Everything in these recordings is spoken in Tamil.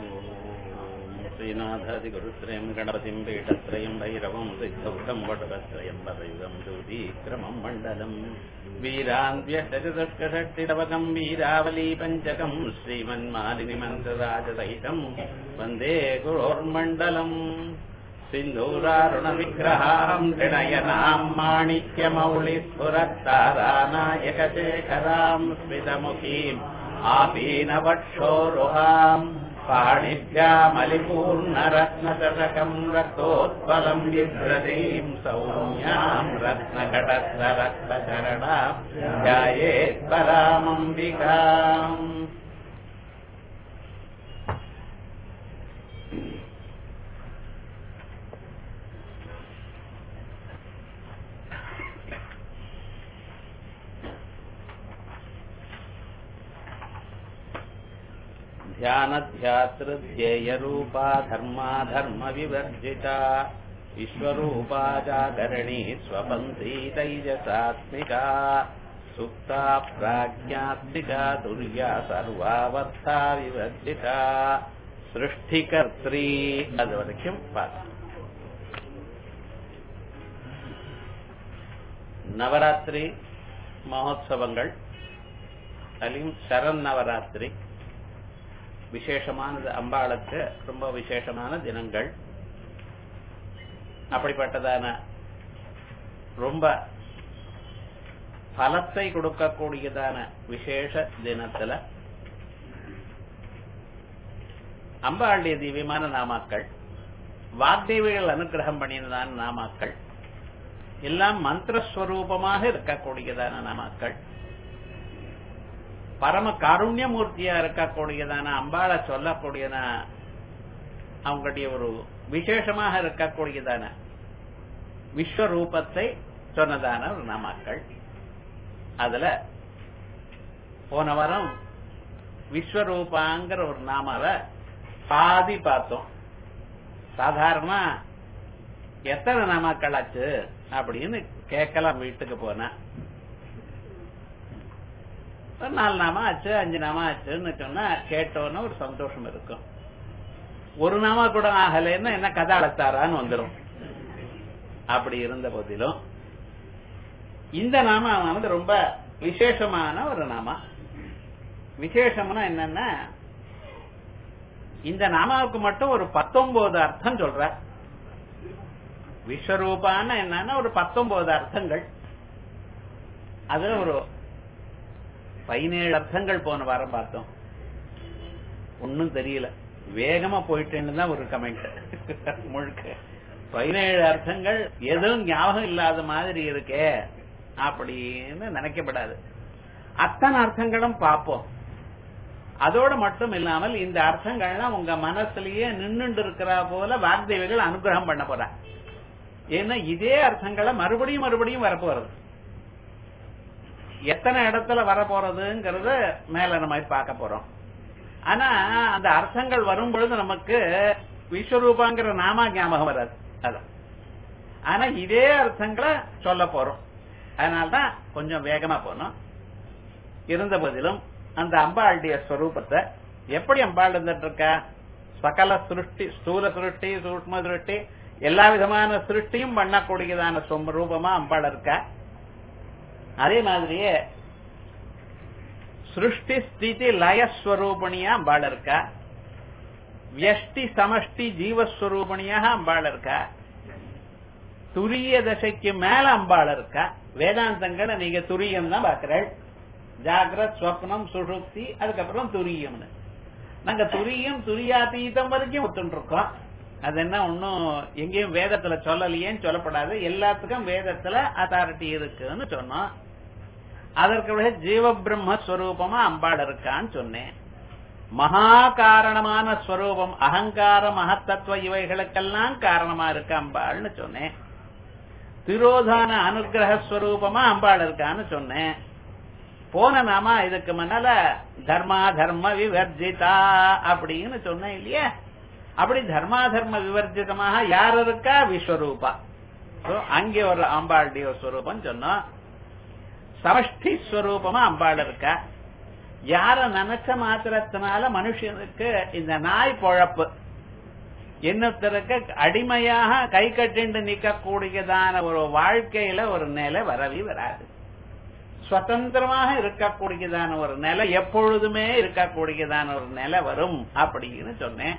श्रीनाथादिगुरुत्रयम् गणपतिम् पीठत्रयम् भैरवम् सिद्धौकम् वटवत्रयम् पदयुगम् ज्योतिक्रमम् मण्डलम् वीरान्व्यष्टचतुष्कषष्टितवकम् वीरावली पञ्चकम् श्रीमन्मालिनिमन्त्रराजसहितम् वन्दे गुरोर्मण्डलम् सिन्धूरारुणविग्रहाम् त्रिणयनाम् माणिक्यमौलिस्फुरत्तारानायकशेखराम् स्मितमुखीम् आपीनवक्षोरुहाम् पाणिभ्यामलिपूर्णरत्नचषकम् रक्तोत्पलम् बिभ्रतीम् सौम्याम् रत्नघटस्थरक्तचरणाम् ध्यायेत्परामम्बिकाम् ध्यानध्यातृध्येयरूपा धर्मा धर्मविवर्जिता विश्वरूपा जागरणी स्वपन्थी तैजसात्मिका सुप्ता प्राज्ञात्मिका तुर्या सर्वावस्था विवर्जिता சிருஷ்டிகர்த்ரி அது வரைக்கும் பார்த்து நவராத்திரி மகோத்சவங்கள் அதிலும் சரண் நவராத்திரி விசேஷமானது அம்பாளுக்கு ரொம்ப விசேஷமான தினங்கள் அப்படிப்பட்டதான ரொம்ப பலத்தை கொடுக்கக்கூடியதான விசேஷ தினத்துல அம்பாளுடைய திவ்யமான நாமாக்கள் வாக்தேவிகள் அனுகிரகம் பண்ணினதான நாமாக்கள் எல்லாம் மந்திரஸ்வரூபமாக இருக்கக்கூடியதான நாமாக்கள் பரம காருண்யமூர்த்தியா இருக்கக்கூடியதான அம்பாளை சொல்லக்கூடியதான அவங்களுடைய ஒரு விசேஷமாக இருக்கக்கூடியதான விஸ்வரூபத்தை சொன்னதான ஒரு நாமாக்கள் அதுல போன வாரம் விஸ்வரூபாங்கிற ஒரு நாமாவை பாதி பார்த்தோம் சாதாரணமா எத்தனை நாமாக்கள் ஆச்சு அப்படின்னு கேட்கலாம் வீட்டுக்கு போனா நாலு நாமா ஆச்சு அஞ்சு நாமா ஆச்சுன்னு சொன்னா கேட்டோன்னு ஒரு சந்தோஷம் இருக்கும் ஒரு நாமா கூட ஆகலைன்னா என்ன கதை அழைத்தாரான்னு வந்துடும் அப்படி இருந்த போதிலும் இந்த நாமா வந்து ரொம்ப விசேஷமான ஒரு நாமா விசேஷம்னா என்னன்னா இந்த நாமாவுக்கு மட்டும் ஒரு பத்தொன்பது அர்த்தம் சொல்ற விஸ்வரூபான என்னன்னா ஒரு பத்தொன்பது அர்த்தங்கள் அதுல ஒரு பதினேழு அர்த்தங்கள் போன வாரம் பார்த்தோம் ஒன்னும் தெரியல வேகமா போயிட்டேன்னு தான் ஒரு கமெண்ட் முழுக்க பதினேழு அர்த்தங்கள் எதுவும் ஞாபகம் இல்லாத மாதிரி இருக்கே அப்படின்னு நினைக்கப்படாது அத்தனை அர்த்தங்களும் பார்ப்போம் அதோடு மட்டும் இல்லாமல் இந்த அர்த்தங்கள்லாம் உங்க மனசுலயே நின்றுட்டு இருக்கிற போல வாக்தேவிகள் அனுகிரகம் பண்ண போற ஏன்னா இதே அர்த்தங்களை மறுபடியும் மறுபடியும் வரப்போறது எத்தனை இடத்துல வர போறதுங்கிறத மேல நம்ம பார்க்க போறோம் ஆனா அந்த அர்த்தங்கள் வரும் பொழுது நமக்கு விஸ்வரூபாங்கிற நாமா ஞாபகம் வராது அதான் ஆனா இதே அர்த்தங்களை சொல்ல போறோம் அதனால்தான் கொஞ்சம் வேகமா போனோம் இருந்த போதிலும் அந்த அம்பாளுடைய ஸ்வரூபத்தை எப்படி அம்பாள் இருந்துட்டு இருக்கா சகல சிருஷ்டி ஸ்தூல சிருஷ்டி சூக்ம சிருஷ்டி எல்லா விதமான சிருஷ்டியும் பண்ணக்கூடியதான ரூபமா அம்பாள் இருக்கா அதே மாதிரியே சிருஷ்டி ஸ்திதி லயஸ்வரூபணியா அம்பாள் இருக்கா வியஷ்டி சமஷ்டி ஜீவஸ்வரூபணியாக அம்பாள் இருக்கா துரிய தசைக்கு மேல அம்பாள் இருக்கா வேதாந்தங்களை நீங்க துரியம் தான் பாக்குறேன் ஜாகிரத் ஸ்வப்னம் சுழுக்தி அதுக்கப்புறம் துரியம்னு நாங்க துரியம் துரியாதீதம் வரைக்கும் ஒத்துட்டு இருக்கோம் அது என்ன ஒன்னும் எங்கேயும் வேதத்துல சொல்லலையேன்னு சொல்லப்படாது எல்லாத்துக்கும் வேதத்துல அத்தாரிட்டி இருக்குன்னு சொன்னோம் அதற்கு விட ஜீவ பிரம்ம ஸ்வரூபமா அம்பாள் இருக்கான்னு சொன்னேன் மகா காரணமான ஸ்வரூபம் அகங்கார மகத்தத்துவ இவைகளுக்கெல்லாம் காரணமா இருக்க அம்பாள்னு சொன்னேன் திரோதான அனுகிரக ஸ்வரூபமா அம்பாள் இருக்கான்னு சொன்னேன் போன நாம இதுக்கு முன்னால தர்மா தர்ம விவர்ஜிதா அப்படின்னு சொன்னேன் இல்லையா அப்படி தர்மா தர்ம விவர்ஜிதமாக யார் இருக்கா விஸ்வரூபா அங்கே ஒரு அம்பாளுடைய ஸ்வரூபம் சொன்னோம் சமஷ்டி ஸ்வரூபமா அம்பாள் இருக்கா யார நினைச்ச மாத்திரத்தினால மனுஷனுக்கு இந்த நாய் பொழப்பு இன்னொருத்தருக்கு அடிமையாக கை கட்டிண்டு நிற்கக்கூடியதான ஒரு வாழ்க்கையில ஒரு நிலை வரவே வராது சுதந்திரமாக இருக்கக்கூடியதான ஒரு நிலை எப்பொழுதுமே இருக்கக்கூடியதான ஒரு நிலை வரும் அப்படின்னு சொன்னேன்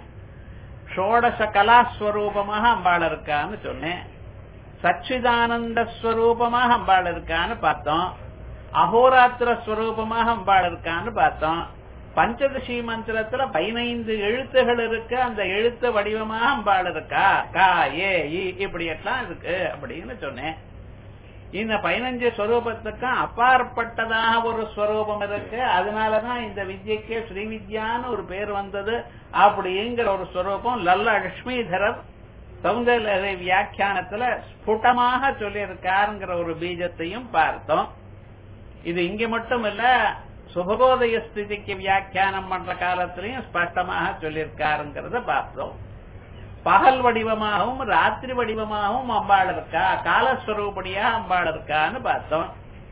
ஷோடச கலாஸ்வரூபமாக அம்பாள் இருக்கான்னு சொன்னேன் சச்சிதானந்த ஸ்வரூபமாக அம்பாள் இருக்கான்னு பார்த்தோம் அகோராத்திர ஸ்வரூபமாக அம்பாள் இருக்கான்னு பார்த்தோம் பஞ்சதசி மந்திரத்துல பதினைந்து எழுத்துகள் இருக்கு அந்த எழுத்து வடிவமாக அம்பாள் இருக்கா கா ஏ இ இப்படி எல்லாம் இருக்கு அப்படின்னு சொன்னேன் இந்த பதினஞ்சு ஸ்வரூபத்துக்கும் அப்பாற்பட்டதாக ஒரு ஸ்வரூபம் இருக்கு அதனாலதான் இந்த வித்யக்கு ஸ்ரீவித்யான்னு ஒரு பேர் வந்தது அப்படிங்கிற ஒரு ஸ்வரூபம் லல்ல லட்சுமிதரர் சௌந்தர்ய வியாக்கியானத்துல ஸ்புட்டமாக சொல்லியிருக்காருங்கிற ஒரு பீஜத்தையும் பார்த்தோம் இது இங்க மட்டும் இல்ல சுபகோதய ஸ்திதிக்கு வியாக்கியானம் பண்ற காலத்திலையும் ஸ்பஷ்டமாக சொல்லியிருக்காருங்கிறத பார்த்தோம் பகல் வடிவமாகவும் ராத்திரி வடிவமாகவும் அம்பாள் இருக்கா காலஸ்வரூபடியா அம்பாள் இருக்கான்னு பார்த்தோம்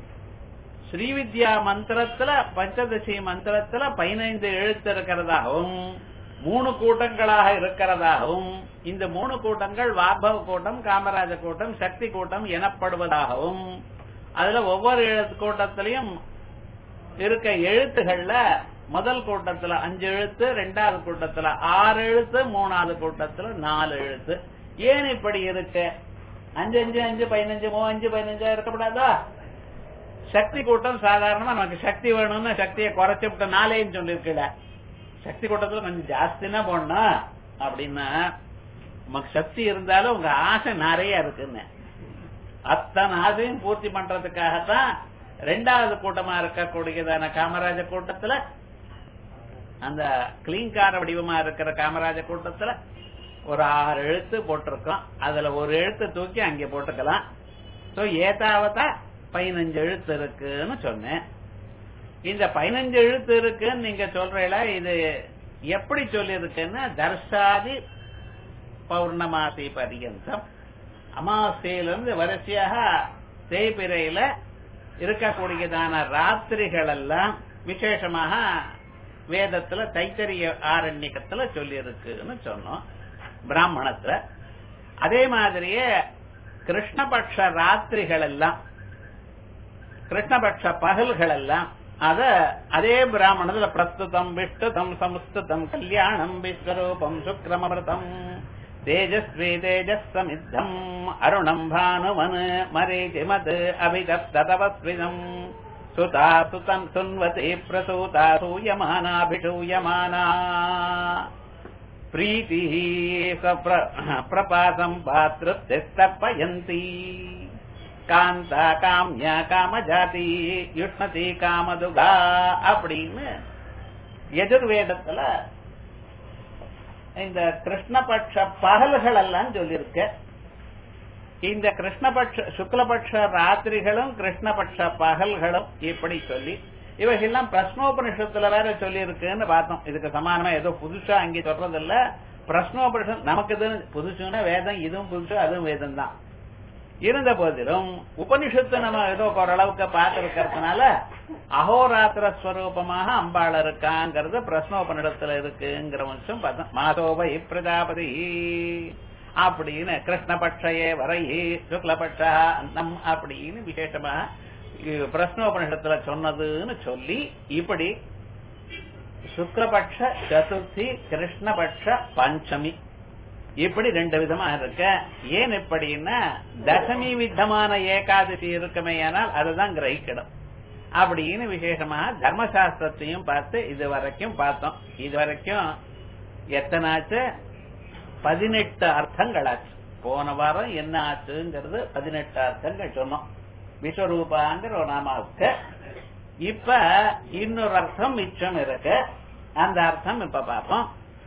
ஸ்ரீவித்யா மந்திரத்துல பஞ்சதசி மந்திரத்துல பதினைந்து எழுத்து இருக்கிறதாகவும் மூணு கூட்டங்களாக இருக்கிறதாகவும் இந்த மூணு கூட்டங்கள் வாக்பவ கூட்டம் காமராஜ கூட்டம் சக்தி கூட்டம் எனப்படுவதாகவும் அதுல ஒவ்வொரு எழுத்து கூட்டத்திலையும் இருக்க எழுத்துகள்ல முதல் கூட்டத்துல அஞ்சு எழுத்து ரெண்டாவது கூட்டத்துல ஆறு எழுத்து மூணாவது கூட்டத்துல நாலு எழுத்து ஏன் இப்படி இருக்கு அஞ்சு அஞ்சு அஞ்சு பதினஞ்சு மூவஞ்சு பதினஞ்சா இருக்கப்படாதா சக்தி கூட்டம் சாதாரணமா நமக்கு சக்தி வேணும்னு சக்தியை குறைச்சு விட்ட நாலேன்னு சொல்லிருக்கல சக்தி கூட்டத்துல கொஞ்சம் ஜாஸ்தினா போடணும் அப்படின்னா நமக்கு சக்தி இருந்தாலும் உங்க ஆசை நிறைய இருக்குன்னு அத்தனை ஆசையும் பூர்த்தி பண்றதுக்காகத்தான் ரெண்டாவது கூட்டமா இருக்கக்கூடியதான காமராஜ கூட்டத்துல அந்த கிளீன்கார வடிவமா இருக்கிற காமராஜ கூட்டத்துல ஒரு ஆறு எழுத்து போட்டிருக்கோம் அதுல ஒரு எழுத்து தூக்கி அங்கே போட்டுக்கலாம் சோ ஏதாவதா பதினஞ்சு எழுத்து இருக்குன்னு சொன்னேன் இந்த பதினஞ்சு எழுத்து இருக்குன்னு நீங்க சொல்றீங்கள இது எப்படி சொல்லி இருக்குன்னா தர்ஷாதி பௌர்ணமாசி பரியந்தம் அமாவாசையிலிருந்து வரிசையாக தேய்பிரையில இருக்கக்கூடியதான ராத்திரிகள் எல்லாம் விசேஷமாக வேதத்துல தைத்தரிய ஆரண்யக்கத்துல சொல்லி இருக்குன்னு சொன்னோம் பிராமணத்துல அதே மாதிரியே கிருஷ்ணபக்ஷ ராத்திரிகள் எல்லாம் கிருஷ்ணபக்ஷ பகல்கள் எல்லாம் அத அதே பிராமணத்துல பிரஸ்துதம் விஷ்டுதம் சம்ஸ்துதம் கல்யாணம் விஸ்வரூபம் சுக்ரமமிருதம் தேஜஸ்வி தேஜஸ்சமித்தம் அருணம் பானுமன் மரீச்சிமத் அபிதப்தவஸ்விதம் சுதா சுதம் சுன்வதி பிரசூதா சூயமானாபிஷூயமானா பிரீதி பிரபாசம் பாத்திருத்தப்பயந்தி காந்தா காமியா காமஜாதி யுஷ்ணதி காமதுகா அப்படின்னு எதிர்வேதத்துல இந்த கிருஷ்ணபட்ச பகல்கள் எல்லாம் சொல்லியிருக்க இந்த கிருஷ்ணபட்ச சுக்லபட்ச ராத்திரிகளும் கிருஷ்ணபட்ச பகல்களும் இப்படி சொல்லி இவைகள்லாம் பிரஸ்னோபனிஷத்துல வேற சொல்லி இருக்குன்னு பார்த்தோம் இதுக்கு சமானமா ஏதோ புதுசா அங்கே சொல்றதில்ல பிரஸ்னோபனிஷம் நமக்கு இது புதுசுன்னா வேதம் இதுவும் புதுசு அதுவும் வேதம் தான் இருந்த போதிலும் உபனிஷத்து நம்ம ஏதோ ஓரளவுக்கு பார்த்திருக்கிறதுனால அகோராத்திர ஸ்வரூபமாக அம்பாள் இருக்காங்கிறது பிரஸ்னோபனிடத்துல இருக்குங்கிற விஷயம் பார்த்தோம் மாதோபை பிரஜாபதி அப்படின்னு கிருஷ்ணபட்சயே வரை சுக்லபட்ச அந்தம் அப்படின்னு விசேஷமா பிரஸ்னோபனிஷத்துல சொன்னதுன்னு சொல்லி இப்படி சுக்லபட்ச சதுர்த்தி கிருஷ்ணபட்ச பஞ்சமி இப்படி ரெண்டு விதமா இருக்க ஏன் எப்படின்னா தசமி விதமான ஏகாதசி இருக்குமே ஆனால் அதுதான் கிரகிக்கணும் அப்படின்னு விசேஷமா தர்மசாஸ்திரத்தையும் பார்த்து இது வரைக்கும் பார்த்தோம் இது வரைக்கும் எத்தனாச்சு பதினெட்டு அர்த்தங்களாச்சு போன வாரம் என்ன ஆச்சுங்கிறது பதினெட்டு அர்த்தங்கள் சொன்னோம் விஸ்வரூபாங்கிற ஒரு நாமாவுக்கு இப்ப இன்னொரு அர்த்தம் மிச்சம் இருக்கு அந்த அர்த்தம் இப்ப பார்ப்போம்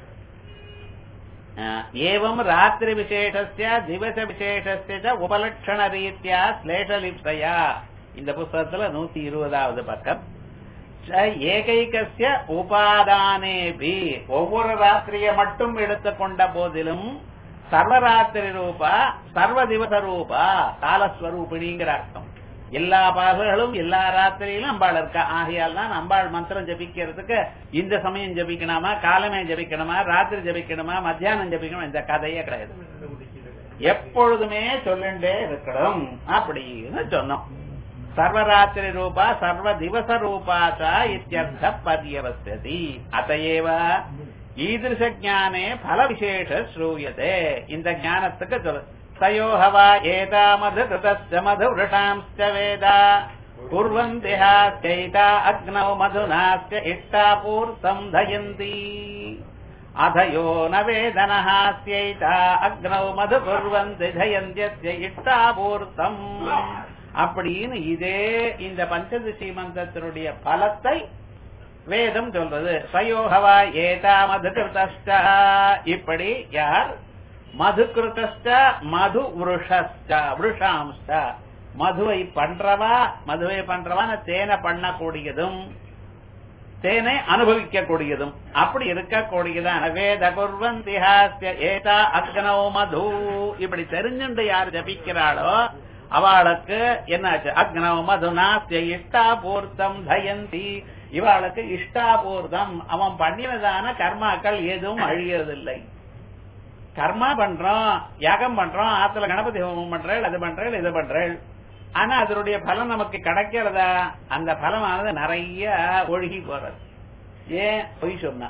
ஏவம் ராத்திரி விசேஷஸ்ய திவச விசேஷஸ்ய உபலட்சண ரீதியா ஸ்லேஷலிப்சயா இந்த புஸ்தகத்துல நூத்தி இருபதாவது பக்கம் ஏகைகசிய உபாதானேபி ஒவ்வொரு ராத்திரிய மட்டும் எடுத்துக்கொண்ட போதிலும் சர்வராத்திரி ரூபா சர்வ திவச ரூபா காலஸ்வரூபிணிங்கிற அர்த்தம் எல்லா பகல்களும் எல்லா ராத்திரியிலும் அம்பாள் இருக்கா ஆகையால் தான் அம்பாள் மந்திரம் ஜபிக்கிறதுக்கு இந்த சமயம் ஜபிக்கணுமா காலமே ஜபிக்கணுமா ராத்திரி ஜபிக்கணுமா மத்தியானம் ஜபிக்கணுமா இந்த கதையே கிடையாது எப்பொழுதுமே சொல்லிண்டே இருக்கணும் அப்படின்னு சொன்னோம் சர்வராத்திரி ரூபா சர்வ திவச ரூபாச்சா இத்தியர்த்த பரியவசதி அதையேவ ஈதிருஷ ஜானே பல விசேஷ ஸ்ரூயதே இந்த ஞானத்துக்கு சொல்லு தயோஹவா ஏதா மது கிருதஸ்ய மது விருஷாம்ஸ்ச வேதா குர்வந்திஹாஸ்யைதா அக்னௌ மதுனாஸ்ய இஷ்டாபூர்த்தம் தயந்தி அதயோ ந வேதனஹாஸ்யைதா அக்னௌ மது குர்வந்தி ஜயந்தியஸ்ய இஷ்டாபூர்த்தம் அப்படின்னு இதே இந்த பஞ்சதிசி மந்திரத்தினுடைய பலத்தை வேதம் சொல்றது சயோகவா ஏதா மது கிருதஷ்ட இப்படி யார் மது கிருதஷ்ட மது விருஷஷ்ட விருஷாம்ஷ்ட மதுவை பண்றவா மதுவை பண்றவான தேனை பண்ணக்கூடியதும் தேனை அனுபவிக்க கூடியதும் அப்படி இருக்கக்கூடியதான வேத குர்வந்திஹாஸ்ய ஏதா அக்னோ மது இப்படி தெரிஞ்சுண்டு யார் ஜபிக்கிறாளோ அவளுக்கு என்னாச்சு அக்னவ மதுனாஸ்ய இஷ்டாபூர்த்தம் தயந்தி இவாளுக்கு இஷ்டாபூர்த்தம் அவன் பண்ணினதான கர்மாக்கள் எதுவும் அழியறதில்லை கர்மா பண்றோம் யாகம் பண்றோம் ஆத்துல கணபதி ஹோமம் பண்றேள் அது பண்றேள் இது பண்றேள் ஆனா அதனுடைய பலன் நமக்கு கிடைக்கிறதா அந்த பலமானது நிறைய ஒழுகி போறது ஏன் பொய் சொன்னா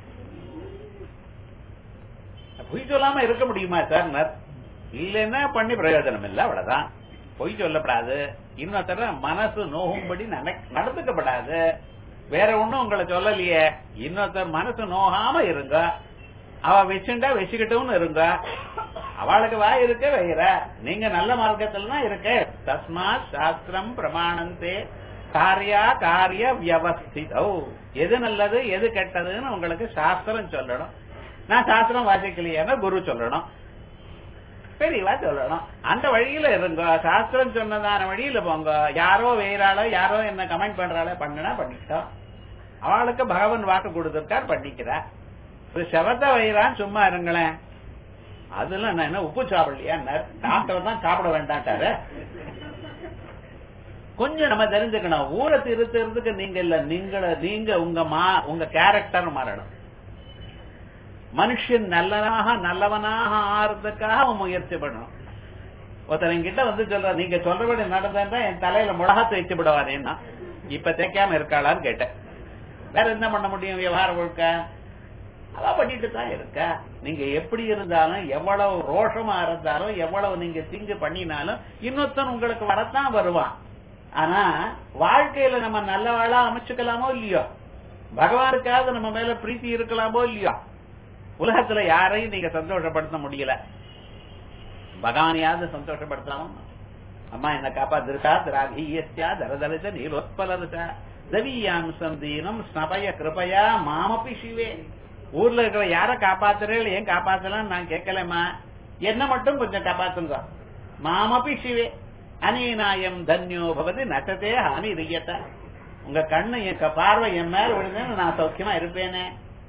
பொய் சொல்லாம இருக்க முடியுமா சார் இல்லைன்னா பண்ணி பிரயோஜனம் இல்லை அவ்வளவுதான் பொய் சொல்லப்படாது இன்னொருத்தர மனசு நோகும்படி நடந்துக்கப்படாது வேற ஒண்ணும் உங்களை சொல்லலையே இன்னொருத்தர் மனசு நோகாம இருங்க அவ வச்சுண்டா வச்சுக்கிட்டும் இருங்க அவளுக்கு வாய் இருக்க வைகிற நீங்க நல்ல மார்க்கத்துல தான் இருக்க தஸ்மாத் சாஸ்திரம் பிரமாணந்தே காரியா காரிய வியவஸ்திதோ எது நல்லது எது கெட்டதுன்னு உங்களுக்கு சாஸ்திரம் சொல்லணும் நான் சாஸ்திரம் வாசிக்கலையானா குரு சொல்லணும் பெரியவா சொல்லணும் அந்த வழியில இருங்க சாஸ்திரம் சொன்னதான வழியில போங்க யாரோ வேறாளோ யாரோ என்ன கமெண்ட் பண்றாளோ பண்ணுனா பண்ணிக்கிட்டோம் அவளுக்கு பகவான் வாக்கு கொடுத்திருக்கார் பண்ணிக்கிறா ஒரு செவத்த வயிறான் சும்மா இருங்களேன் அதெல்லாம் நான் என்ன உப்பு சாப்பிடலையா டாக்டர் தான் சாப்பிட வேண்டாட்டாரு கொஞ்சம் நம்ம தெரிஞ்சுக்கணும் ஊரை திருத்துறதுக்கு நீங்க இல்ல நீங்கள நீங்க உங்க மா உங்க கேரக்டர் மாறணும் மனுஷன் நல்லனாக நல்லவனாக ஆறதுக்காக அவன் முயற்சி பண்ணணும் ஒருத்தர் என்கிட்ட வந்து சொல்ற நீங்க சொல்றபடி நடந்தா என் தலையில முழகா தேய்ச்சி விடுவாரேன்னா இப்ப தேய்க்காம இருக்காளான்னு கேட்டேன் வேற என்ன பண்ண முடியும் விவகாரம் முழுக்க அவ பண்ணிட்டு தான் இருக்க நீங்க எப்படி இருந்தாலும் எவ்வளவு ரோஷமா இருந்தாலும் எவ்வளவு நீங்க திங்கு பண்ணினாலும் இன்னொருத்தன் உங்களுக்கு வரத்தான் வருவான் ஆனா வாழ்க்கையில நம்ம நல்லவாளா அமைச்சுக்கலாமோ இல்லையோ பகவானுக்காவது நம்ம மேல பிரீத்தி இருக்கலாமோ இல்லையோ உலகத்துல யாரையும் நீங்க சந்தோஷப்படுத்த முடியல பகவானையாவது சந்தோஷப்படுத்தலாமா அம்மா என்ன காப்பாத்திருக்கா திராகியஸ்யா தரதலித நீரோத்பலருக்கா தவியாம் சந்தீனம் ஸ்னபய கிருபையா மாமப்பி சிவே ஊர்ல இருக்கிற யார காப்பாத்துறேன் ஏன் காப்பாத்தலாம் நான் கேட்கலமா என்ன மட்டும் கொஞ்சம் காப்பாத்துங்க மாமப்பி சிவே அனீனாயம் தன்யோ பவதி நட்டத்தே ஹானி ரியத்த உங்க கண்ணு என் பார்வை என் மேல விழுந்தேன்னு நான் சௌக்கியமா இருப்பேனே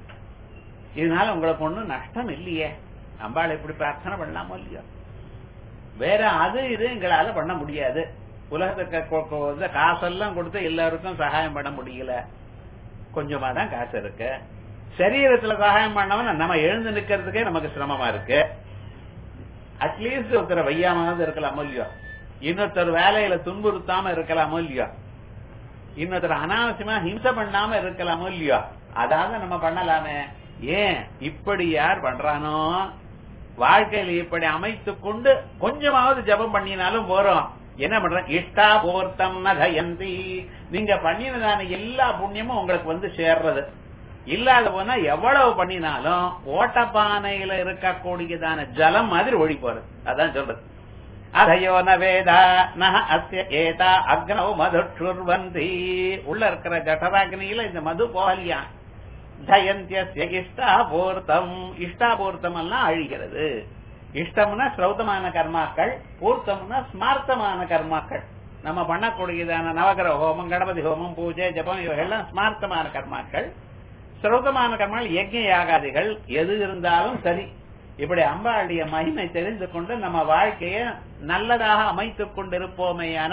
இதனால உங்களுக்கு ஒண்ணும் நஷ்டம் இல்லையே அம்பாள் எப்படி பிரார்த்தனை பண்ணலாமோ இல்லையோ வேற அது இது எங்களால பண்ண முடியாது உலகத்துக்கு காசெல்லாம் கொடுத்து எல்லாருக்கும் சகாயம் பண்ண முடியல கொஞ்சமா தான் காசு இருக்கு சரீரத்துல சகாயம் பண்ணவன் நம்ம எழுந்து நிக்கிறதுக்கே நமக்கு சிரமமா இருக்கு அட்லீஸ்ட் ஒருத்தர் வையாம இருக்கலாமோ இல்லையோ இன்னொருத்தர் வேலையில துன்புறுத்தாம இருக்கலாமோ இல்லையோ இன்னொருத்தர் அனாவசியமா ஹிம்சை பண்ணாம இருக்கலாமோ இல்லையோ அதாவது நம்ம பண்ணலாமே ஏன் இப்படி யார் பண்றானோ வாழ்க்கையில இப்படி அமைத்து கொண்டு கொஞ்சமாவது ஜபம் பண்ணினாலும் போறோம் என்ன பண்ற இஷ்டா போர்த்தம் நகயந்தி நீங்க பண்ணினதான எல்லா புண்ணியமும் உங்களுக்கு வந்து சேர்றது இல்லாத போனா எவ்வளவு பண்ணினாலும் ஓட்டப்பானையில இருக்கக்கூடியதான ஜலம் மாதிரி ஒழி போறது அதான் சொல்றது அதயோ ந வேதா நக அஸ்ய ஏதா அக்னவ் மதுஷுர்வந்தி உள்ள இருக்கிற ஜட்டராக்னியில இந்த மது போகலியா ஜயந்திய இஷ்டாபூர்த்தம் இஷ்டாபூர்த்தம் எல்லாம் அழிகிறது இஷ்டம்னா ஸ்ரௌதமான கர்மாக்கள் பூர்த்தம்னா ஸ்மார்த்தமான கர்மாக்கள் நம்ம பண்ணக்கூடியதான நவகிரக ஹோமம் கணபதி ஹோமம் பூஜை ஜபம் இவைகள்லாம் ஸ்மார்த்தமான கர்மாக்கள் ஸ்ரௌதமான கர்மாக்கள் யஜ்ய யாகாதிகள் எது இருந்தாலும் சரி இப்படி அம்பாளுடைய மகிமை தெரிந்து கொண்டு நம்ம வாழ்க்கையை நல்லதாக அமைத்துக் கொண்டிருப்போமேயானால்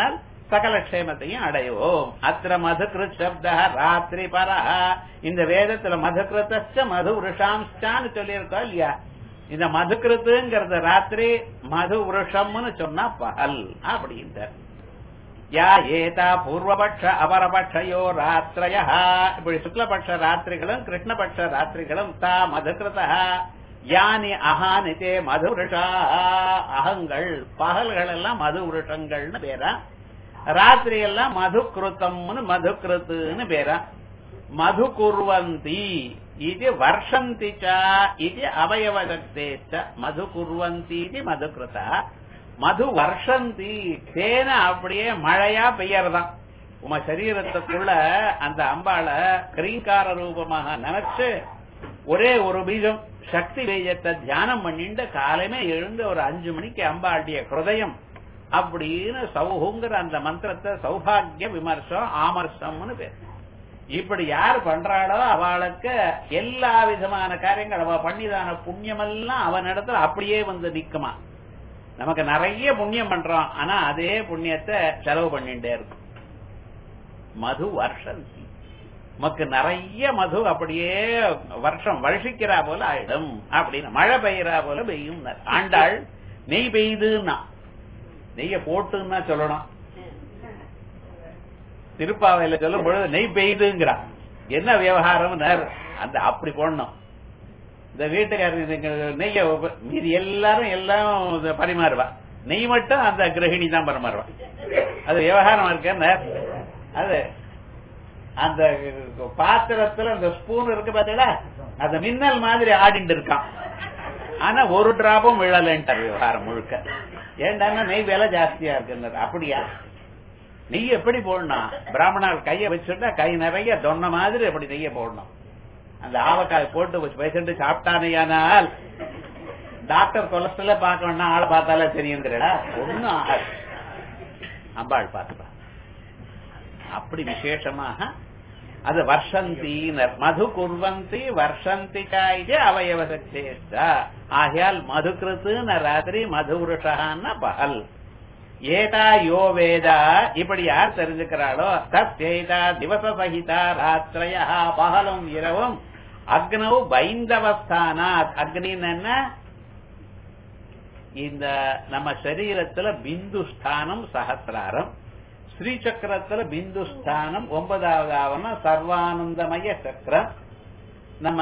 சகல க்ஷேமத்தையும் அடைவோம் அத்திர மதுகிருத் சப்த ராத்திரி பரா இந்த வேதத்துல மதுகிருத்த மது விருஷாம்ஸ்டான்னு சொல்லியிருக்கோம் இல்லையா இந்த மதுகிருத்துங்கிறது ராத்திரி மது விருஷம்னு சொன்னா பகல் அப்படின்ட்டார் யா ஏதா பூர்வபட்ச அபரபட்சயோ ராத்திரய இப்படி சுக்லபட்ச ராத்திரிகளும் கிருஷ்ணபட்ச ராத்திரிகளும் தா மதுகிருத யானி அஹானிதே மது விருஷா அகங்கள் பகல்கள் எல்லாம் மது விருஷங்கள்னு பேரா ராத்திரி எல்லாம் மது கிருத்தம்னு மது கிருத்துன்னு பேரா மது குர்வந்தி இது வர்ஷந்தி இது அவயவசக்தேச்ச மது குர்வந்தி இது மது கிருதா மது வர்ஷந்தி தேன அப்படியே மழையா பெய்யறதாம் உம சரீரத்துக்குள்ள அந்த அம்பாள கிரீங்கார ரூபமாக நினைச்சு ஒரே ஒரு பீஜம் சக்தி பீஜத்தை தியானம் பண்ணிட்டு காலமே எழுந்து ஒரு அஞ்சு மணிக்கு அம்பாளுடைய ஹிருதயம் அப்படின்னு சௌஹுங்கிற அந்த மந்திரத்தை சௌபாகிய விமர்சம் ஆமர்சம்னு பேர் இப்படி யார் பண்றாளோ அவளுக்கு எல்லா விதமான காரியங்கள் அவ பண்ணிதான புண்ணியமெல்லாம் அவன் இடத்துல அப்படியே வந்து நிக்குமா நமக்கு நிறைய புண்ணியம் பண்றோம் ஆனா அதே புண்ணியத்தை செலவு பண்ணிட்டே இருக்கும் மது வருஷம் நமக்கு நிறைய மது அப்படியே வருஷம் வருஷிக்கிறா போல ஆயிடும் அப்படின்னு மழை பெய்யறா போல பெய்யும் ஆண்டாள் நெய் பெய்யுதுன்னா நெய்ய போட்டுன்னா சொல்லணும் திருப்பாவையில சொல்லும் பொழுது நெய் பெய்யுதுங்கிறா என்ன விவகாரம் அந்த அப்படி போடணும் இந்த வீட்டுக்காரர் நெய்ய மீதி எல்லாரும் எல்லாம் பரிமாறுவா நெய் மட்டும் அந்த கிரகிணி தான் பரிமாறுவா அது விவகாரம் இருக்க அது அந்த பாத்திரத்துல அந்த ஸ்பூன் இருக்கு பாத்தீங்களா அந்த மின்னல் மாதிரி ஆடிட்டு இருக்கான் ஆனா ஒரு டிராப்பும் விழலன்ட்டார் விவகாரம் முழுக்க ஏண்டான்னா நெய் விலை ஜாஸ்தியா இருக்குன்னு அப்படியா நெய் எப்படி போடணும் பிராமணர் கைய வச்சுட்டா கை நிறைய தொன்ன மாதிரி அப்படி நெய்ய போடணும் அந்த ஆவக்காய் போட்டு பேசிட்டு சாப்பிட்டானேயானால் டாக்டர் கொலஸ்ட்ரால பார்க்கணும்னா ஆளை பார்த்தாலே தெரியுங்கிறடா ஒன்னும் ஆகாது அம்பாள் பார்த்துப்பா அப்படி விசேஷமாக அது வர்ஷந்தீனர் மது குர்வந்தி வர்ஷந்தி காய்ச்சி அவயவ சக்தேஷ்டா ஆகையால் மது கிருத்து ராத்திரி மது விருஷான்னு பகல் ஏதா யோ வேதா இப்படி யார் தெரிஞ்சுக்கிறாளோ தத்தேதா திவச சகிதா ராத்திரையா பகலும் இரவும் அக்னவு பைந்தவஸ்தானாத் அக்னின்னு என்ன இந்த நம்ம சரீரத்துல பிந்து ஸ்தானம் சகசிராரம் ஸ்ரீ சக்கரத்துல பிந்து ஸ்தானம் ஒன்பதாவது ஆவணம் சர்வானந்தமய சக்கரம் நம்ம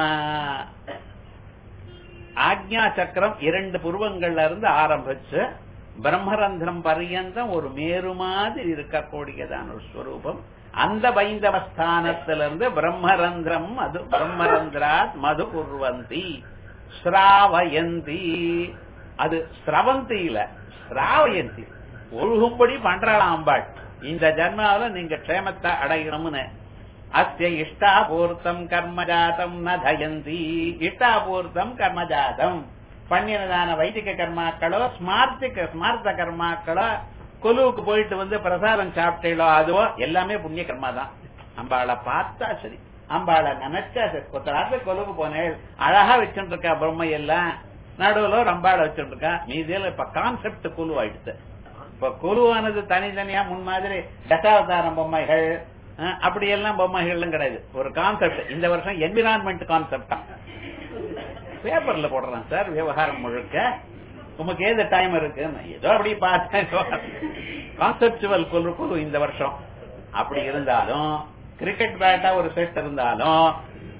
ஆக்ஞா சக்கரம் இரண்டு புருவங்கள்ல இருந்து ஆரம்பிச்சு பிரம்மரந்திரம் பரியந்தம் ஒரு மேரு மாதிரி இருக்கக்கூடியதான ஒரு ஸ்வரூபம் அந்த பைந்தவஸ்தானத்திலிருந்து பிரம்மரந்திரம் மது பிரம்மரந்திராத் மது குர்வந்தி ஸ்ராவயந்தி அது ஸ்ரவந்தியில ஸ்ராவயந்தி ஒழுகும்படி பண்றாளாம் அம்பாள் இந்த ஜன்மாவில நீங்க க்ஷேமத்தை அடையணும்னு அஸ்ய இஷ்டாபூர்த்தம் கர்மஜாதம் ந தயந்தி இஷ்டாபூர்த்தம் கர்மஜாதம் பண்ணினதான வைதிக கர்மாக்களோ ஸ்மார்த்திக ஸ்மார்த்த கர்மாக்களோ கொலுவுக்கு போயிட்டு வந்து பிரசாதம் சாப்பிட்டீங்களோ அதுவோ எல்லாமே புண்ணிய கர்மா தான் அம்பாளை பார்த்தா சரி அம்பாளை நினைச்சா சரி கொத்தராத்து கொலுவுக்கு போனேன் அழகா வச்சுட்டு இருக்கா பிரம்மை எல்லாம் நடுவுல ஒரு அம்பாளை வச்சுட்டு இருக்கா மீதியில இப்ப கான்செப்ட் குழு ஆயிடுச்சு இப்ப குழுவானது தனித்தனியா முன் மாதிரி தசாவதாரம் பொம்மைகள் அப்படி எல்லாம் பொம்மைகள்லாம் கிடையாது ஒரு கான்செப்ட் இந்த வருஷம் என்விரான்மெண்ட் கான்செப்ட் தான் பேப்பர்ல போடுறேன் சார் விவகாரம் முழுக்க உமக்கு ஏது டைம் இருக்கு ஏதோ அப்படி பார்த்தேன் கான்செப்டுவல் குழு குழு இந்த வருஷம் அப்படி இருந்தாலும் கிரிக்கெட் பேட்டா ஒரு செட் இருந்தாலும்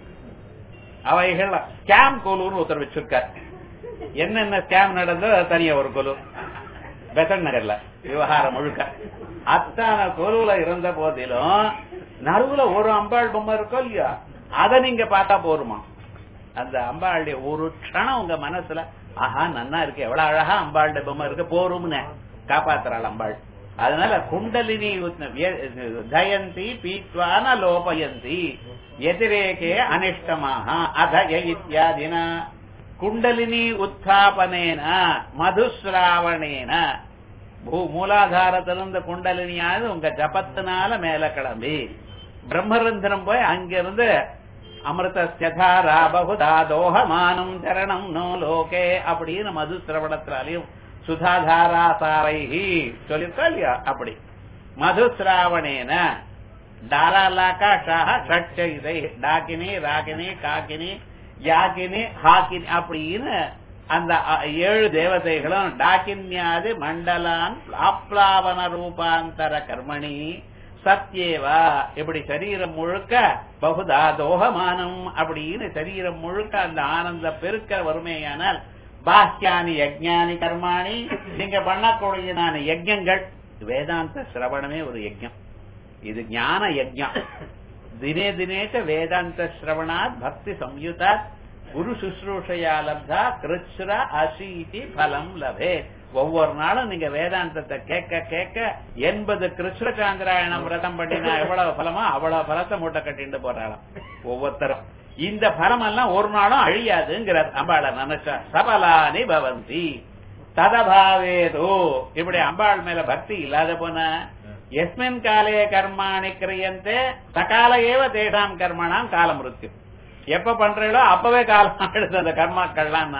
அவைகள் ஸ்கேம் குழுன்னு ஒருத்தர் வச்சிருக்கார் என்னென்ன ஸ்கேம் நடந்தோ தனியா ஒரு குழு பெசன் நகர்ல விவகாரம் முழுக்க அத்தனை குழுல இருந்த போதிலும் நடுவுல ஒரு அம்பாள் பொம்மை இருக்கோ இல்லையா அதை நீங்க பார்த்தா போருமா அந்த அம்பாளுடைய ஒரு க்ஷணம் உங்க மனசுல ஆஹா நன்னா இருக்கு எவ்வளவு அழகா அம்பாளுடைய பொம்மை இருக்கு போரும்னு காப்பாத்துறாள் அம்பாள் அதனால குண்டலினி ஜயந்தி பீத்வான லோபயந்தி எதிரேகே அனிஷ்டமாக அதய இத்தியாதின குண்டலினி உத்தாபனேன மதுஸ்ராவணேன பூ மூலாதாரத்திலிருந்து குண்டலினியானது உங்க ஜபத்தினால மேல கிளம்பி பிரம்மரந்திரம் போய் அங்கிருந்து அமிர்தஸ்யதாரா பகுதா தோகமானம் சரணம் நோ லோகே அப்படின்னு மது சிரவணத்தினாலையும் சுதாதாரா சாரைஹி சொல்லியிருக்கா இல்லையா அப்படி மதுசிராவணேன டாராலாக்கா ஷட்ச இதை டாக்கினி ராகினி காக்கினி யாக்கினி ஹாக்கினி அப்படின்னு அந்த அ- ஏழு தேவதைகளும் டாக்கின்யாதி மண்டலான் ஆப்லாவன ரூபாந்தர கர்மணி சத்யேவா இப்படி சரீரம் முழுக்க பகுதா தோகமானம் அப்படின்னு சரீரம் முழுக்க அந்த ஆனந்த பெருக்க வருமேயானால் பாஹ்யானி யஜ்ஞானி கர்மாணி நீங்க பண்ணக்கூடியதான யஜ்ஞங்கள் வேதாந்த சிரவணமே ஒரு யஜ்ஞம் இது ஞான யஜ்ஞம் தினே தினேச்ச வேதாந்த சிரவணாத் பக்தி சம்யுதாத் குரு சுশ্ரூஷையா லப்தா கிருச்ர அசீதி பலம் லபே ஒவ்வொரு நாளும் நீங்க வேதாந்தத்தை கேட்க கேட்க எண்பது கிருஷ்ண சாந்திராயணம் விரதம் பண்ணினா எவ்வளவு பலமோ அவ்வளவு பலத்தை மூட்டை கட்டிட்டு போறாளாம் ஒவ்வொருத்தரும் இந்த பலம் எல்லாம் ஒரு நாளும் அழியாதுங்கிறார் அம்பாள நினைச்சா சபலானி பவந்தி ததபாவேதோ இப்படி அம்பாள் மேல பக்தி இல்லாத போன எஸ்மின் காலே கர்மாணி கிரியந்தே சகால ஏவ தேஷாம் கர்மணாம் கால மிருத்யு எப்ப பண்றீங்களோ அப்பவே காலம் ஆயிடுது அந்த கர்மாக்கள்லாம்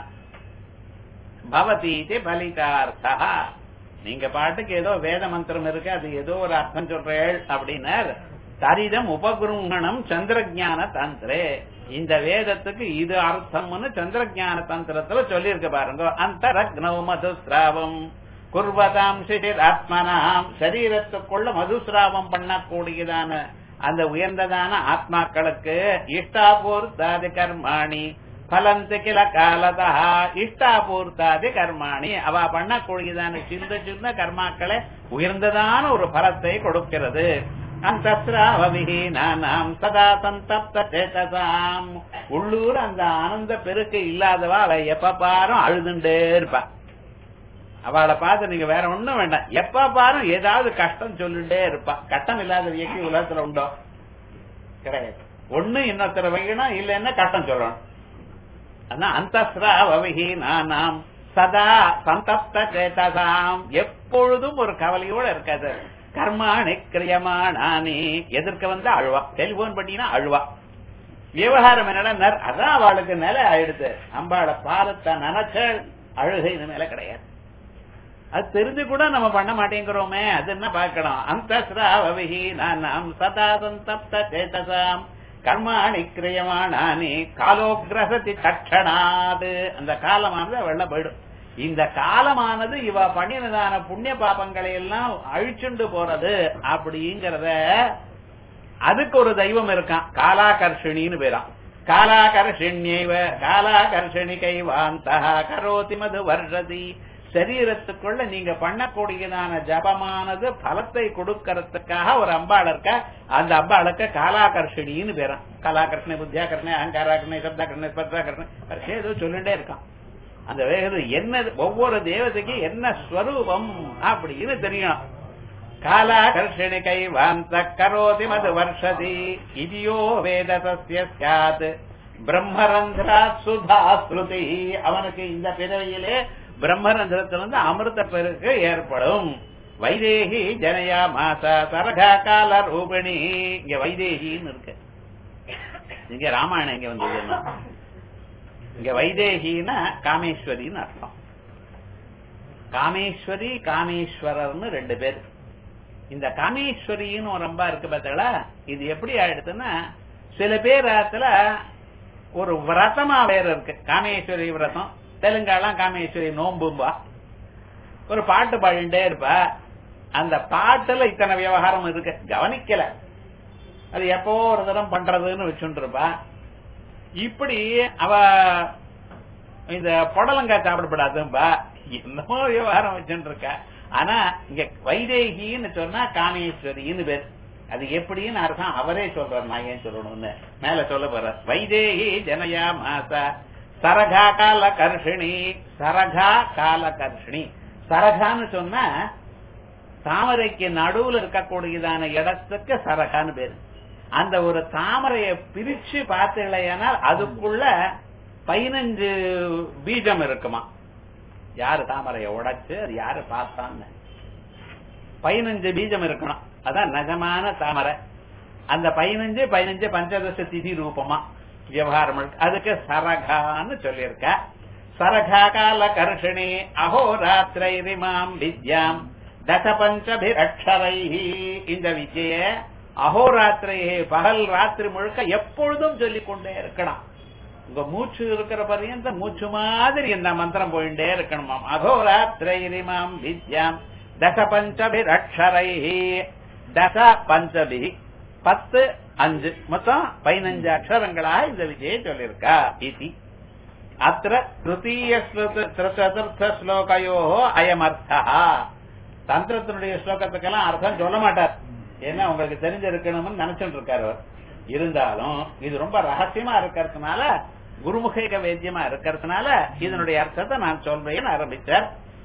பவதீதி பலிதார்த்தா நீங்க பாட்டுக்கு ஏதோ வேத மந்திரம் இருக்கு அது ஏதோ ஒரு அர்த்தம் சொல்றேள் அப்படின்னார் தரிதம் உபகுருங்கணம் சந்திரஜான தந்திரே இந்த வேதத்துக்கு இது அர்த்தம்னு சந்திரஜான தந்திரத்துல சொல்லியிருக்க பாருங்க அந்தரக்னௌ மதுஸ்ராவம் குர்வதாம் சிசிர் ஆத்மனாம் சரீரத்துக்குள்ள மதுஸ்ராவம் பண்ணக்கூடியதான அந்த உயர்ந்ததான ஆத்மாக்களுக்கு இஷ்டாபூர்த்தாதி கர்மாணி பலந்து கில காலதா இஷ்டாபூர்த்தாதி கர்மாணி அவ பண்ணக்கூடியதான சின்ன சின்ன கர்மாக்களை உயர்ந்ததான ஒரு பலத்தை கொடுக்கிறது அந்தஸ்ராவவிஹீனானாம் சதா சந்தப்த சேதசாம் உள்ளூர் அந்த ஆனந்த பெருக்கு இல்லாதவா அவ எப்ப பாரும் அழுதுண்டே இருப்பா அவளை பார்த்து நீங்க வேற ஒண்ணும் வேண்டாம் எப்ப பாரும் ஏதாவது கஷ்டம் சொல்லிட்டே இருப்பா கஷ்டம் இல்லாத இயக்கி உலகத்துல உண்டோ கிடையாது ஒண்ணு இன்னொருத்தர வைக்கணும் இல்லைன்னா கஷ்டம் சொல்லணும் அதான் அந்தஸ்ராவவிஹீனானாம் சதா சந்தப்த சேதசாம் எப்பொழுதும் ஒரு கவலையோட இருக்காது கர்மாணி கிரியமானானி எதிர்க்க வந்து அழுவா டெலிபோன் பண்ணினா அழுவா விவகாரம் என்னடா அதான் அவளுக்கு நிலை ஆயிடுது அம்பாளை பாலத்தை நினைச்சல் அழுகை இந்த மேல கிடையாது அது தெரிஞ்சு கூட நம்ம பண்ண மாட்டேங்கிறோமே அது என்ன பார்க்கணும் அந்த ஸ்ராவவிஹி நாம் சதா சந்தப்த சேதசாம் கர்மாணி கிரியமானானி காலோகிரசதி தட்சணாது அந்த காலமானது வெள்ள போயிடும் இந்த காலமானது இவ பண்ணினதான புண்ணிய பாபங்களை எல்லாம் அழிச்சுண்டு போறது அப்படிங்கறத அதுக்கு ஒரு தெய்வம் இருக்கான் காலாகர்ஷிணின்னு பேரான் காலாகர்ஷிணியைவ காலாகர்ஷிணி கைவாந்தா கரோதி மது வர்ஷதி சரீரத்துக்குள்ள நீங்க பண்ணக்கூடியதான ஜபமானது பலத்தை கொடுக்கறதுக்காக ஒரு அம்பாள் இருக்கா அந்த அம்பாளுக்கு காலாகர்ஷிணின்னு பேரான் கலாகர்ஷணை புத்தியாகர்ஷணை அகங்காராகர்ஷணை சப்தாகர்ஷணை ஸ்பர்தாகர்ஷணை ஏதோ சொல்லிட்டே இருக்கான் அந்த வேறு என்ன ஒவ்வொரு தேவதைக்கு என்ன ஸ்வரூபம் அப்படின்னு தெரியும் காலாகர்ஷிணி கைவாந்த கரோதி மது வர்ஷதி இதியோ வேத தஸ்ய சாத் பிரம்மரந்திராத் சுதா ஸ்ருதி அவனுக்கு இந்த பிறவியிலே பிரம்மரந்திரத்திலிருந்து அமிர்த பெருக்கு ஏற்படும் வைதேகி ஜனயா மாசா சரகா கால ரூபிணி இங்க வைதேகின்னு இருக்கு இங்க ராமாயணம் இங்க வந்ததுன்னா இங்க வைதேகின்னா காமேஸ்வரின்னு அர்த்தம் காமேஸ்வரி காமேஸ்வரர்னு ரெண்டு பேர் இந்த காமேஸ்வரின்னு ஒரு அம்பா இருக்கு பார்த்தீங்களா இது எப்படி ஆயிடுதுன்னா சில பேர் ஆத்துல ஒரு விரதமா வேற இருக்கு காமேஸ்வரி விரதம் தெலுங்காலாம் காமேஸ்வரி நோம்பும்பா ஒரு பாட்டு பாடிட்டே இருப்பா அந்த பாட்டுல இத்தனை விவகாரம் இருக்கு கவனிக்கல அது எப்போ ஒரு தரம் பண்றதுன்னு வச்சுட்டு இருப்பா இப்படி அவ இந்த புடலங்காய் சாப்பிடப்படாதும்பா என்னமோ விவகாரம் வச்சுட்டு இருக்கா ஆனா இங்க வைதேகின்னு சொன்னா காமேஸ்வரின்னு பேர் அது எப்படின்னு அர்த்தம் அவரே சொல்றார் நான் ஏன் சொல்லணும்னு மேல சொல்ல போற வைதேகி ஜனயா மாசா சரகா கால கர்ஷிணி சரகா கால கர்ஷிணி சரகான்னு சொன்னா தாமரைக்கு நடுவுல இருக்கக்கூடியதான இடத்துக்கு சரகான்னு பேரு அந்த ஒரு தாமரைய பிரிச்சு பார்த்தீங்களேனால் அதுக்குள்ள பதினஞ்சு பீஜம் இருக்குமா யாரு தாமரைய உடைச்சு அது யாரு பார்த்தான்னு பதினஞ்சு பீஜம் இருக்கணும் அதான் நிஜமான தாமரை அந்த பதினஞ்சு பதினஞ்சு பஞ்சதச திதி ரூபமா விவகாரம் இருக்கு அதுக்கு சரகான்னு சொல்லியிருக்க சரகா கால கர்ஷிணி அஹோராத்திரைரிமாம் வித்யாம் தசபஞ்சபிரக்ஷரை இந்த விஜய அகோராத்திரையே பகல் ராத்திரி முழுக்க எப்பொழுதும் சொல்லிக் கொண்டே இருக்கணும் உங்க மூச்சு இருக்கிற பர்யந்த மூச்சு மாதிரி இந்த மந்திரம் போயிட்டே இருக்கணுமாம் அகோராத்திரைரிமாம் வித்யாம் தச பஞ்சபிரக்ஷரை தச பஞ்சபி பத்து அஞ்சு மொத்தம் பதினஞ்சு அக்ஷரங்களாக இந்த விஜய சொல்லியிருக்கா இது அத்த திருத்தீய சதுர்த்த ஸ்லோகையோ அயமர்த்தா தந்திரத்தினுடைய ஸ்லோகத்துக்கெல்லாம் அர்த்தம் சொல்ல மாட்டார் ஏன்னா உங்களுக்கு தெரிஞ்சிருக்கணும்னு நினைச்சிட்டு இருக்காரு அவர் இருந்தாலும் இது ரொம்ப ரகசியமா இருக்கிறதுனால குருமுக வேத்தியமா இருக்கிறதுனால இதனுடைய அர்த்தத்தை நான் சொல்றேன்னு ஆரம்பிச்சார்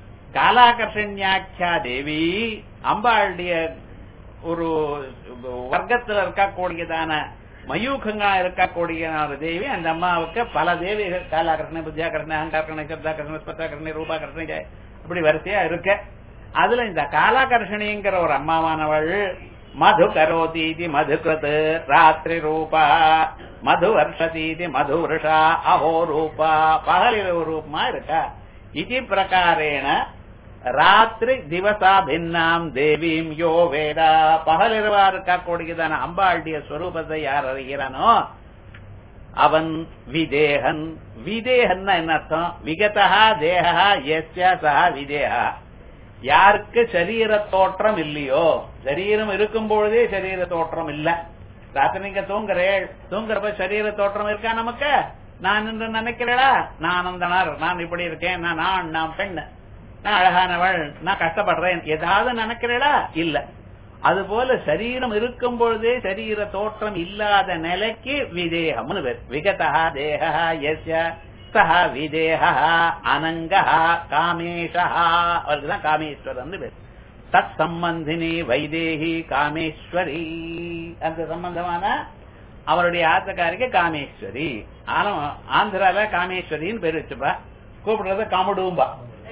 காலாகர்ஷண்யாக்கியா தேவி அம்பாளுடைய ஒரு வர்க்கத்துல இருக்கக்கூடியதான மயூகங்களா இருக்கக்கூடிய ஒரு தேவி அந்த அம்மாவுக்கு பல தேவிகள் காலாகர்ஷண புத்தியாகர்ஷண அகங்காரகரண சப்தாகர்ஷண ஸ்பத்தாகர்ஷண ரூபாகர்ஷண இப்படி வரிசையா இருக்கு அதுல இந்த காலாகர்ஷணிங்கிற ஒரு அம்மாவானவள் மது கரோதீதி மதுகிருத் ராத்திரி ரூபா மது வர்ஷதீதி மது வருஷா அஹோ ரூபா பகலிரவு ரூபமா இருக்கா இது பிரகாரேண ராத்திரி திவசா பின்னாம் தேவீம் யோ வேதா பகலிரவா இருக்கக்கூடியதான அம்பாளுடைய ஸ்வரூபத்தை யார் அறிகிறானோ அவன் விதேகன் விதேகன்னா என்ன அர்த்தம் விகதா தேகா எஸ்யா சஹா விதேகா யாருக்கு சரீர தோற்றம் இல்லையோ சரீரம் இருக்கும் பொழுதே சரீர தோற்றம் இல்ல ராத்திரி நீங்க தூங்குறேன் தூங்குறப்ப சரீர தோற்றம் இருக்கா நமக்கு நான் என்று நினைக்கிறேடா நான் அந்தனர் நான் இப்படி இருக்கேன் நான் நான் நான் பெண் நான் அழகானவள் நான் கஷ்டப்படுறேன் ஏதாவது நினைக்கிறேடா இல்ல அதுபோல சரீரம் இருக்கும் பொழுதே சரீர தோற்றம் இல்லாத நிலைக்கு விதேகம்னு பேர் விகதா தேகா எஸ்ய சஹ விதேகா அனங்கா காமேஷா அவருக்குதான் காமேஸ்வரன் பேர் தத் சம்பந்தினி வைதேகி காமேஸ்வரி அந்த சம்பந்தமான அவருடைய ஆத்தக்காரிக்கு காமேஸ்வரி ஆனா ஆந்திரால காமேஸ்வரின்னு பேர் வச்சுப்பா கூப்பிடுறத காமடும்பா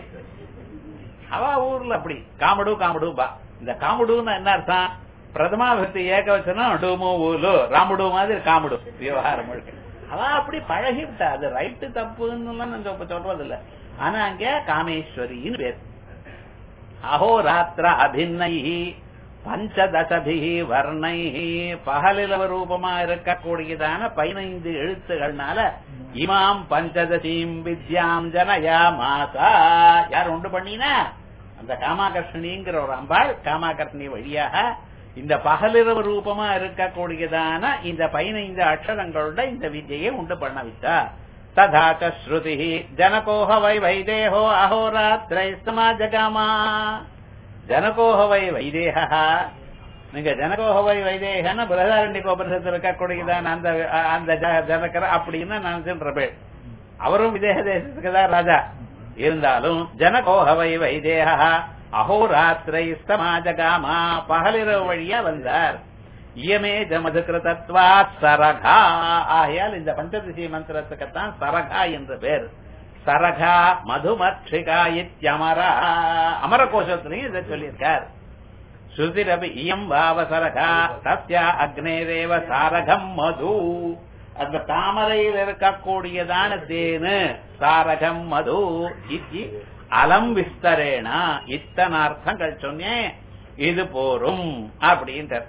அவ ஊர்ல அப்படி காமடு காமடும்பா இந்த காமடுன்னு என்ன அர்த்தம் பிரதமா பக்தி ஏக வச்சனா டூமு ஊலு ராமுடு மாதிரி காமடு விவகாரம் முழுக்க அவ அப்படி பழகி விட்டா அது ரைட்டு தப்புன்னு நான் சொல்றது இல்ல ஆனா அங்க காமேஸ்வரின்னு பேர் அஹோராத்திர அபிநை பஞ்சதசபி வர்ணை பகலிலவ ரூபமா இருக்கக்கூடியதான பதினைந்து எழுத்துகள்னால இமாம் பஞ்சதசீம் வித்யாம் ஜனயா மாசா யார் உண்டு பண்ணினா அந்த காமாகர்ஷணிங்கிற ஒரு அம்பாள் காமாகர்ஷணி வழியாக இந்த பகலிரவு ரூபமா இருக்கக்கூடியதான இந்த பதினைந்து அக்ஷரங்களோட இந்த வித்யை உண்டு பண்ண விட்டா ததா ஸ்ருதி ஜனகோஹ வை வைதேகோ அஹோராத்திரை சமாஜகாமா ஜனகோஹ வை வைதேகா நீங்க ஜனகோஹ வை வைதேகன்னா பிரதாரண்ய கோபுரத்தில் இருக்கக்கூடியதான அந்த அந்த ஜனகர் அப்படின்னு நினைச்சுன்ற பேர் அவரும் விதேக தேசத்துக்கு தான் ராஜா இருந்தாலும் ஜனகோஹ வை வைதேகா அஹோராத்திரை சமாஜகாமா பகலிரவு வழியா வந்தார் இயமே ஜமதுகிருதத்வா சரகா ஆகையால் இந்த பஞ்சதிசி மந்திரத்துக்குத்தான் சரகா என்று பேர் சரகா மதுமட்சிகா இத்தியமரா அமர கோஷத்திலையும் இதை சொல்லியிருக்கார் சுதிரபி இயம் வாவ சரகா சத்யா அக்னேரேவ சாரகம் மது அந்த தாமரையில் இருக்கக்கூடியதான தேனு சாரகம் மது இத்தி அலம் விஸ்தரேனா இத்தனை அர்த்தங்கள் சொன்னேன் இது போரும் அப்படின்றார்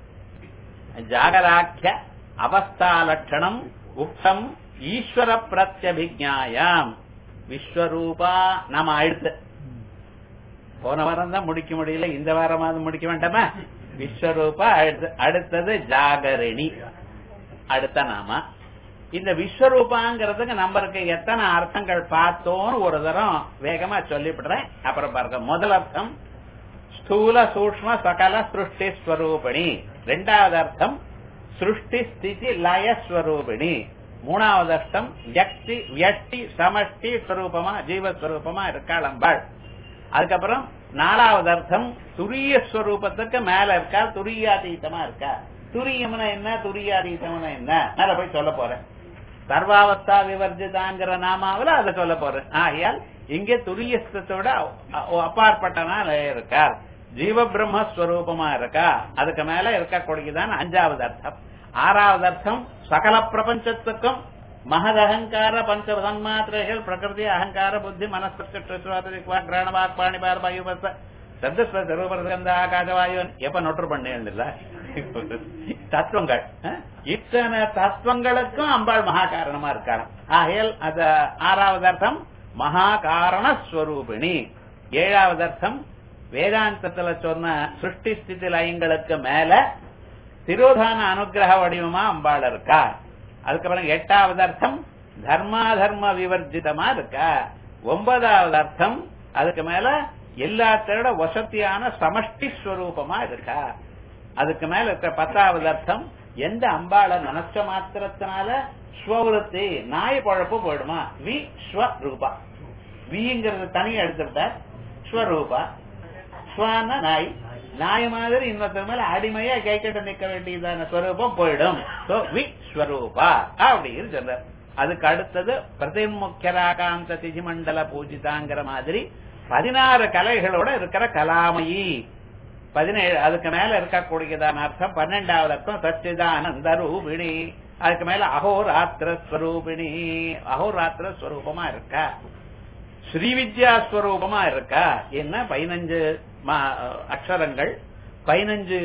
ஜாகராக்கிய அவஸ்தா லட்சணம் உக்தம் ஈஸ்வர பிரத்யபிஜாயாம் விஸ்வரூபா நாம அடுத்து போன வாரம் தான் முடிக்க முடியல இந்த வாரமாவது முடிக்க வேண்டாமா விஸ்வரூபா அடுத்தது ஜாகரணி அடுத்த நாம இந்த விஸ்வரூபாங்கிறதுக்கு நம்மளுக்கு எத்தனை அர்த்தங்கள் பார்த்தோம்னு ஒரு தரம் வேகமா சொல்லிவிடுறேன் அப்புறம் பாருங்க முதல் அர்த்தம் ஸ்தூல சூக்ம சகல சிருஷ்டி ஸ்வரூபிணி ரெண்டாவது அர்த்தம் சிருஷ்டி ஸ்திதி லயஸ்வரூபிணி மூணாவது அர்த்தம் வியக்தி வியஷ்டி சமஷ்டி ஸ்வரூபமா ஜீவஸ்வரூபமா இருக்காள் அம்பாள் அதுக்கப்புறம் நாலாவது அர்த்தம் துரிய ஸ்வரூபத்துக்கு மேல இருக்கா துரியாதீதமா இருக்கா துரியம்னா என்ன துரியாதீதம்னா என்ன மேல போய் சொல்ல போறேன் சர்வாவஸ்தா விவர்ஜிதாங்கிற நாமாவில அதை சொல்ல போறேன் ஆகையால் இங்கே துரியஸ்தத்தோட அப்பாற்பட்டனா இருக்கார் ஜீவ பிரம்மஸ்வரூபமா இருக்கா அதுக்கு மேல இருக்கக்கூடியதான் அஞ்சாவது அர்த்தம் ஆறாவது அர்த்தம் சகல பிரபஞ்சத்துக்கும் மகத் அகங்கார பஞ்ச தன்மாத்திரைகள் பிரகிருதி அகங்கார புத்தி மனசு கிராணவாக் பாணிபார் வாயுபச சப்தஸ்வர ரூபரகந்த ஆகாசவாயு எப்ப நொற்று பண்ணேன் இல்ல தத்துவங்கள் அஹ், இத்தனை தத்துவங்களுக்கும் அம்பாள் மகா காரணமா இருக்காளாம் ஆகையால் அத ஆறாவது அர்த்தம் மகா காரண ஸ்வரூபிணி ஏழாவது அர்த்தம் வேதாந்தத்துல சொன்ன சிருஷ்டி ஸ்திதி லயங்களுக்கு மேல திரோதான அனுகிரக வடிவமா அம்பாள் இருக்கா அதுக்கப்புறம் எட்டாவது அர்த்தம் தர்மாதர்ம விவர்ஜிதமா இருக்கா ஒன்பதாவது அர்த்தம் அதுக்கு மேல எல்லாத்தோட வசதியான சமஷ்டி ஸ்வரூபமா இருக்கா அதுக்கு மேல இருக்க பத்தாவது அர்த்தம் எந்த அம்பாளை நினைச்ச மாத்திரத்தினால ஸ்வருத்தி நாய் பழப்பு போயிடுமா வி ஸ்வரூபா விங்கிறது தனியா எடுத்துட்டார் ஸ்வரூபா ஸ்வான நாய் நாய் மாதிரி இன்னொருத்தர் மேல அடிமையா கைக்கிட்ட நிக்க வேண்டியதான ஸ்வரூபம் போயிடும் So, விஸ்வரூபா அப்படின்னு சொல்றார் அதுக்கு அடுத்தது பிரதிமுக்கியராகாந்த திதிமண்டல பூஜிதாங்கிற மாதிரி பதினாறு கலைகளோட இருக்கிற கலாமயி பதினேழு அதுக்கு மேல இருக்கக்கூடியதான அர்த்தம் பன்னெண்டாவது அர்த்தம் சச்சிதானந்த ரூபிணி அதுக்கு மேல அகோராத்திர ஸ்வரூபிணி அகோராத்திர ஸ்வரூபமா இருக்கா ஸ்ரீவித்யா ஸ்வரூபமா இருக்கா என்ன பதினஞ்சு ம- அக்ஷரங்கள் பதினஞ்சு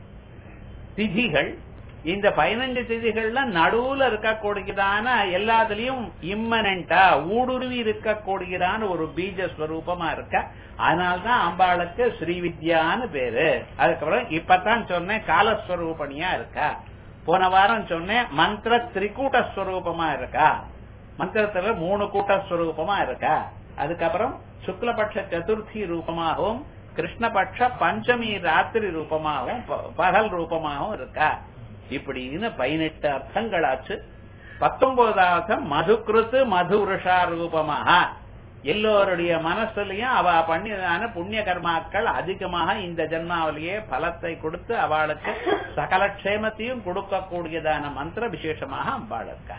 திதிகள் இந்த பதினஞ்சு திதிகள்ல நடுவுல இருக்கக்கூடியதான எல்லாத்துலயும் இம்மனண்டா ஊடுருவி இருக்கக்கூடியதான ஒரு பீஜ ஸ்வரூபமா இருக்க அதனால்தான் அம்பாளுக்கு ஸ்ரீவித்யான்னு பேரு அதுக்கப்புறம் இப்பதான் சொன்னேன் காலஸ்வரூபணியா இருக்கா போன வாரம் சொன்னேன் மந்திர திரிகூட்ட ஸ்வரூபமா இருக்கா மந்திரத்துல மூணு கூட்ட ஸ்வரூபமா இருக்கா அதுக்கப்புறம் சுக்லபட்ச சதுர்த்தி ரூபமாகவும் கிருஷ்ணபட்ச பஞ்சமி ராத்திரி ரூபமாகவும் ப- பகல் ரூபமாகவும் இருக்கா இப்படின்னு பதினெட்டு அர்த்தங்களாச்சு பத்தொன்பதாவது மதுகிருத்து மதுருஷா ரூபமாக எல்லோருடைய மனசுலயும் அவ பண்ணியதான புண்ணிய கர்மாக்கள் அதிகமாக இந்த ஜென்மாவிலேயே பலத்தை கொடுத்து அவளுக்கு சகல க்ஷேமத்தையும் கொடுக்கக்கூடியதான மந்திர விசேஷமாக அம்பாள் இருக்கா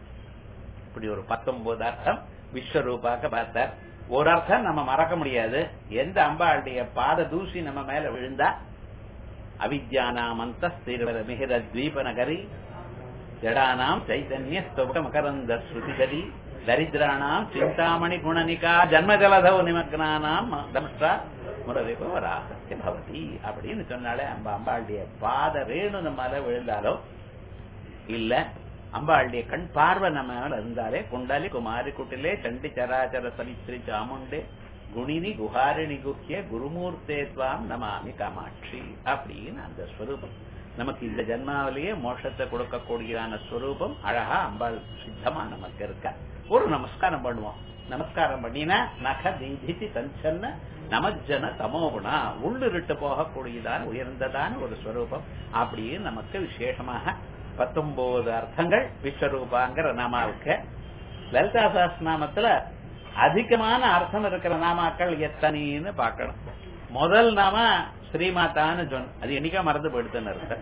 இப்படி ஒரு பத்தொன்பது அர்த்தம் விஸ்வரூபாக்க பார்த்தார் ஒரு அர்த்தம் நம்ம மறக்க முடியாது எந்த அம்பாளுடைய பாத தூசி நம்ம மேல விழுந்தா அவித்யானாமந்த ஸ்திர மிகிர தீப நகரி ஜடானாம் சைதன்ய ஸ்தோக மகரந்த ஸ்ருதிகரி தரித்திராணாம் சிந்தாமணி குணனிகா ஜன்மஜலதவ நிமக்னானாம் தம்ஷ்டா முரவிப வராசத்திய பவதி அப்படின்னு சொன்னாலே அம்ப அம்பாளுடைய பாத ரேணு நம்ம மேல விழுந்தாலோ இல்ல அம்பாளுடைய கண் பார்வை நம்ம மேல இருந்தாலே குண்டலி குமாரி குட்டிலே சண்டி சராச்சர சரித்திரி சாமுண்டே குணினி குஹாரிணி குஹ்ய குருமூர்த்தே துவாம் நமாமி காமாட்சி அப்படின்னு அந்த ஸ்வரூபம் நமக்கு இந்த ஜென்மாவிலேயே மோட்சத்தை கொடுக்கக்கூடியதான ஸ்வரூபம் அழகா அம்பாள் சித்தமா நமக்கு இருக்கா ஒரு நமஸ்காரம் பண்ணுவோம் நமஸ்காரம் பண்ணினா நக தீதிதி தஞ்சன்ன நமஜன தமோகுணா உள்ளிருட்டு போகக்கூடியதான உயர்ந்ததான ஒரு ஸ்வரூபம் அப்படின்னு நமக்கு விசேஷமாக பத்தொன்பது அர்த்தங்கள் விஸ்வரூபாங்கிற நாமாவுக்கு லலிதா சாஸ்திரநாமத்துல அதிகமான அர்த்தம் இருக்கிற நாமாக்கள் எத்தனைன்னு பார்க்கணும் முதல் நாம ஸ்ரீமாதான்னு சொன்ன அது என்னைக்கா மறந்து போயிடுதுன்னு அர்த்தம்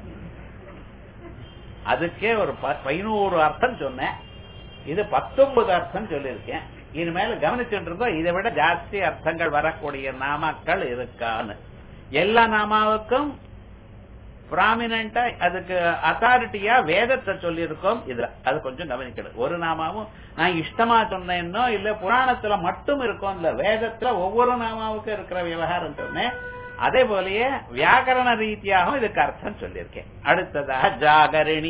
அதுக்கே ஒரு ப- பதினோரு அர்த்தம் சொன்னேன் இது பத்தொன்பது அர்த்தம் சொல்லியிருக்கேன் இனிமேல கவனிச்சுட்டு இருந்தோம் இதை விட ஜாஸ்தி அர்த்தங்கள் வரக்கூடிய நாமாக்கள் இருக்கான்னு எல்லா நாமாவுக்கும் ப்ராமினண்டா அதுக்கு அத்தாரிட்டியா வேதத்தை சொல்லியிருக்கோம் இதுல அது கொஞ்சம் கவனிக்கணும் ஒரு நாமாவும் நான் இஷ்டமா சொன்னேன்னோ இல்ல புராணத்துல மட்டும் இருக்கும் இல்ல வேதத்துல ஒவ்வொரு நாமாவுக்கும் இருக்கிற விவகாரம் சொன்னேன் அதே போலயே வியாக்கரண ரீதியாகவும் இதுக்கு அர்த்தம் சொல்லியிருக்கேன் அடுத்ததாக ஜாகரிணி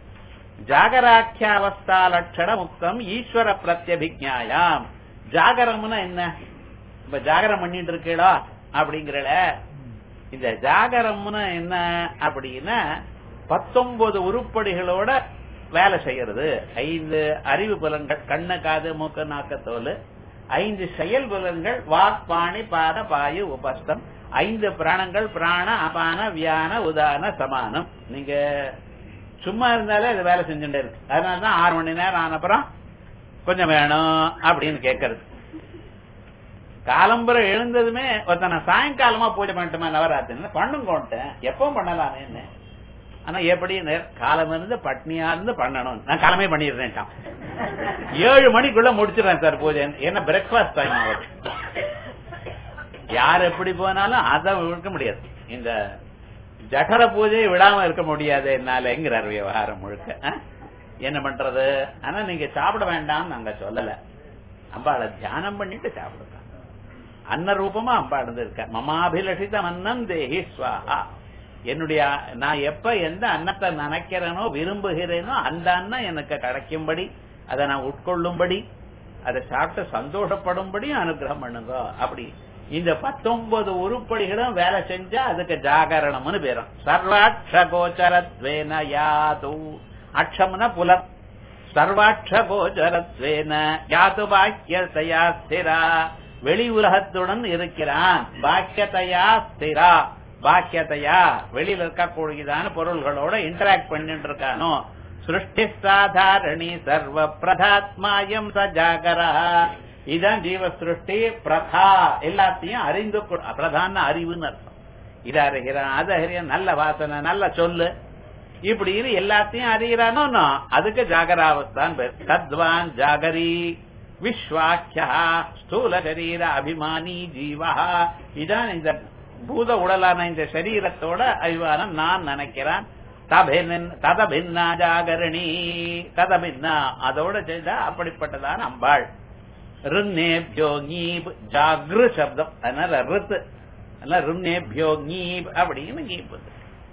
ஜாகராக்கியாவஸ்தா லட்சண முக்தம் ஈஸ்வர பிரத்யபிஜாயாம் ஜாகரம்னா என்ன இப்ப ஜாகரம் பண்ணிட்டு இருக்கீளா அப்படிங்கிறல இந்த ஜாகரம்னு என்ன அப்படின்னா பத்தொன்பது உருப்படிகளோட வேலை செய்யறது ஐந்து அறிவு புலன்கள் கண்ணு காது மூக்கு நாக்கு தோல் ஐந்து செயல் புலன்கள் வாக் பாணி பாத பாயு உபஸ்தம் ஐந்து பிராணங்கள் பிராண அபான வியான உதான சமானம் நீங்க சும்மா இருந்தாலே அது வேலை செஞ்சுட்டே இருக்கு அதனாலதான் ஆறு மணி நேரம் ஆன அப்புறம் கொஞ்சம் வேணும் அப்படின்னு கேட்கறது காலம்புரை எழுந்ததுமே ஒருத்தன் நான் சாயங்காலமா பூஜை பண்ணட்டுமா நவராத்திரி பண்ணுங்கோன்ட்டேன் எப்பவும் பண்ணலாமே என்ன ஆனா எப்படி காலம் இருந்து பட்னியா இருந்து பண்ணணும் நான் காலமே பண்ணிடுறேன் ஏழு மணிக்குள்ள முடிச்சிடுறேன் சார் பூஜை என்ன பிரேக்பாஸ்ட் டைம் ஆகும் யார் எப்படி போனாலும் அதை இருக்க முடியாது இந்த ஜடர பூஜையை விடாம இருக்க முடியாது என்னாலங்கிறார் விவகாரம் முழுக்க அஹ்? என்ன பண்றது ஆனா நீங்க சாப்பிட வேண்டாம்னு நாங்க சொல்லல அம்பாளை தியானம் பண்ணிட்டு சாப்பிடுங்க அன்ன ரூபமா அம்பாள் இருந்திருக்க மமாபிலஷிதம் அன்னம் தேஹி ஸ்வாஹா என்னுடைய நான் எப்ப எந்த அன்னத்தை நினைக்கிறேனோ விரும்புகிறேனோ அந்த அன்னம் எனக்கு கிடைக்கும்படி அதை நான் உட்கொள்ளும்படி அதை சாப்பிட்டு சந்தோஷப்படும்படி அனுகிரகம் பண்ணுங்க அப்படி இந்த பத்தொன்பது உருப்படிகளும் வேலை செஞ்சா அதுக்கு ஜாகரணம்னு பேரும் சர்வாட்ச கோச்சரத்வேன யாது அக்ஷம்னா புலம் சர்வாட்ச கோச்சரத்வேன யாது பாக்கியத்தையா ஸ்திரா வெளி உலகத்துடன் இருக்கிறான் பாக்கியத்தையா ஸ்திரா பாக்கியத்தையா வெளியில இருக்கக்கூடியதான பொருள்களோட இன்டராக்ட் பண்ணிட்டு இருக்கானோ சிருஷ்டி சாதாரணி சர்வ பிரதாத்மாயம் சஜாகரா இதான் ஜீவ சிருஷ்டி பிரதா எல்லாத்தையும் அறிந்து கொ- பிரதான அறிவுன்னு அர்த்தம் இதை அறிகிறான் அதை அறிகிறான் நல்ல வாசனை நல்ல சொல்லு இப்படின்னு எல்லாத்தையும் அறிகிறானோ அதுக்கு ஜாகராவஸ்தான் பேர் தத்வான் ஜாகரி விஸ்வாக்கியா ஸ்தூல சரீர அபிமானி ஜீவா இதான் இந்த பூத உடலான இந்த சரீரத்தோட அறிவான நான் நினைக்கிறேன் தபின்- ததபின்னா ஜாகரணி ததபின்னா அதோட செய்தா அப்படிப்பட்டதான அம்பாள் ருன்னேபியோ கீப் ஜாகிரு சப்தம் அதனால ரித்து அதனால ருன்னேபியோ கீப் அப்படின்னு கீப் வந்து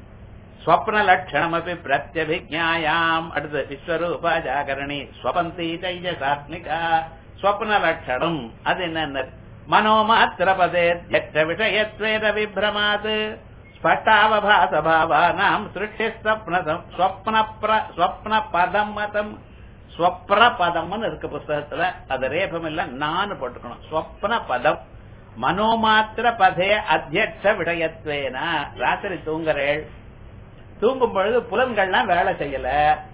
ஸ்வப்ன லட்சணமபி பிரத்யபிஜாயாம் அடுத்து விஸ்வரூப ஜாகரணி ஸ்வபந்தி தைஜசாத்மிகா ஸ்வப்ன லட்சணம் அது என்ன மனோமாத்திர பதே தியக்ஷ விஷயத்வேன விப்ரமாத் ஸ்பஷ்டாவபாச பாவானாம் சிருஷ்டி ஸ்வப்ன ஸ்வப்ன பிர- ஸ்வப்ன பதம் மதம் ஸ்வப்ன பதம்னு இருக்கு புஸ்தகத்துல அது ரேபம் இல்ல நான் போட்டுக்கணும் ஸ்வப்ன பதம் மனோமாத்திர பதே அத்தியட்ச விடயத்வேன ராத்திரி தூங்குறேள் தூங்கும் பொழுது புலன்கள்லாம் வேலை செய்யல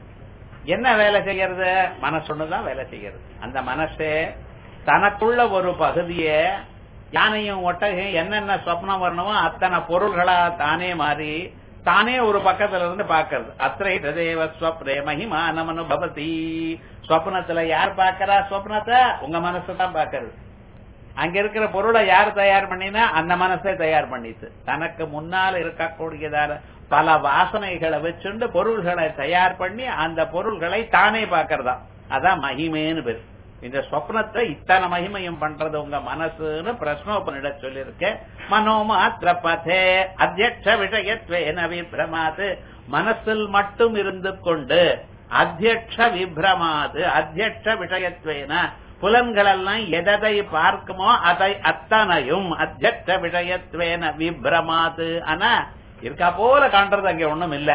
என்ன வேலை செய்யறது மனசொன்னுதான் வேலை செய்யறது அந்த மனசே தனக்குள்ள ஒரு பகுதியே யானையும் ஒட்டகையும் என்னென்ன சொப்னம் வரணுமோ அத்தனை பொருள்களா தானே மாறி தானே ஒரு பக்கத்துல இருந்து பாக்குறது அத்திரை ததேவ ஸ்வப்னே மகிமானம் அனுபவதி ஸ்வப்னத்துல யார் பாக்குறா ஸ்வப்னத்தை உங்க மனசு தான் பாக்குறது அங்க இருக்கிற பொருளை யார் தயார் பண்ணினா அந்த மனசே தயார் பண்ணிட்டு தனக்கு முன்னால் இருக்கக்கூடியதான பல வாசனைகளை வச்சுண்டு பொருள்களை தயார் பண்ணி அந்த பொருள்களை தானே பாக்குறதா அதான் மகிமேன்னு பேரு இந்த சொப்னத்தை இத்தனை மகிமையும் பண்றது உங்க மனசுன்னு பிரஸ்னோபனிட சொல்லியிருக்க மனோமாத்திர பதே அத்தியட்ச விஷயத்வேன விப்ரமாது மனசில் மட்டும் இருந்து கொண்டு அத்தியட்ச விப்ரமாது அத்தியட்ச விஷயத்வேன புலன்களெல்லாம் எதை பார்க்குமோ அதை அத்தனையும் அத்தியட்ச விஷயத்வேன விப்ரமாது ஆனா இருக்கா போல காண்றது அங்க ஒண்ணும் இல்ல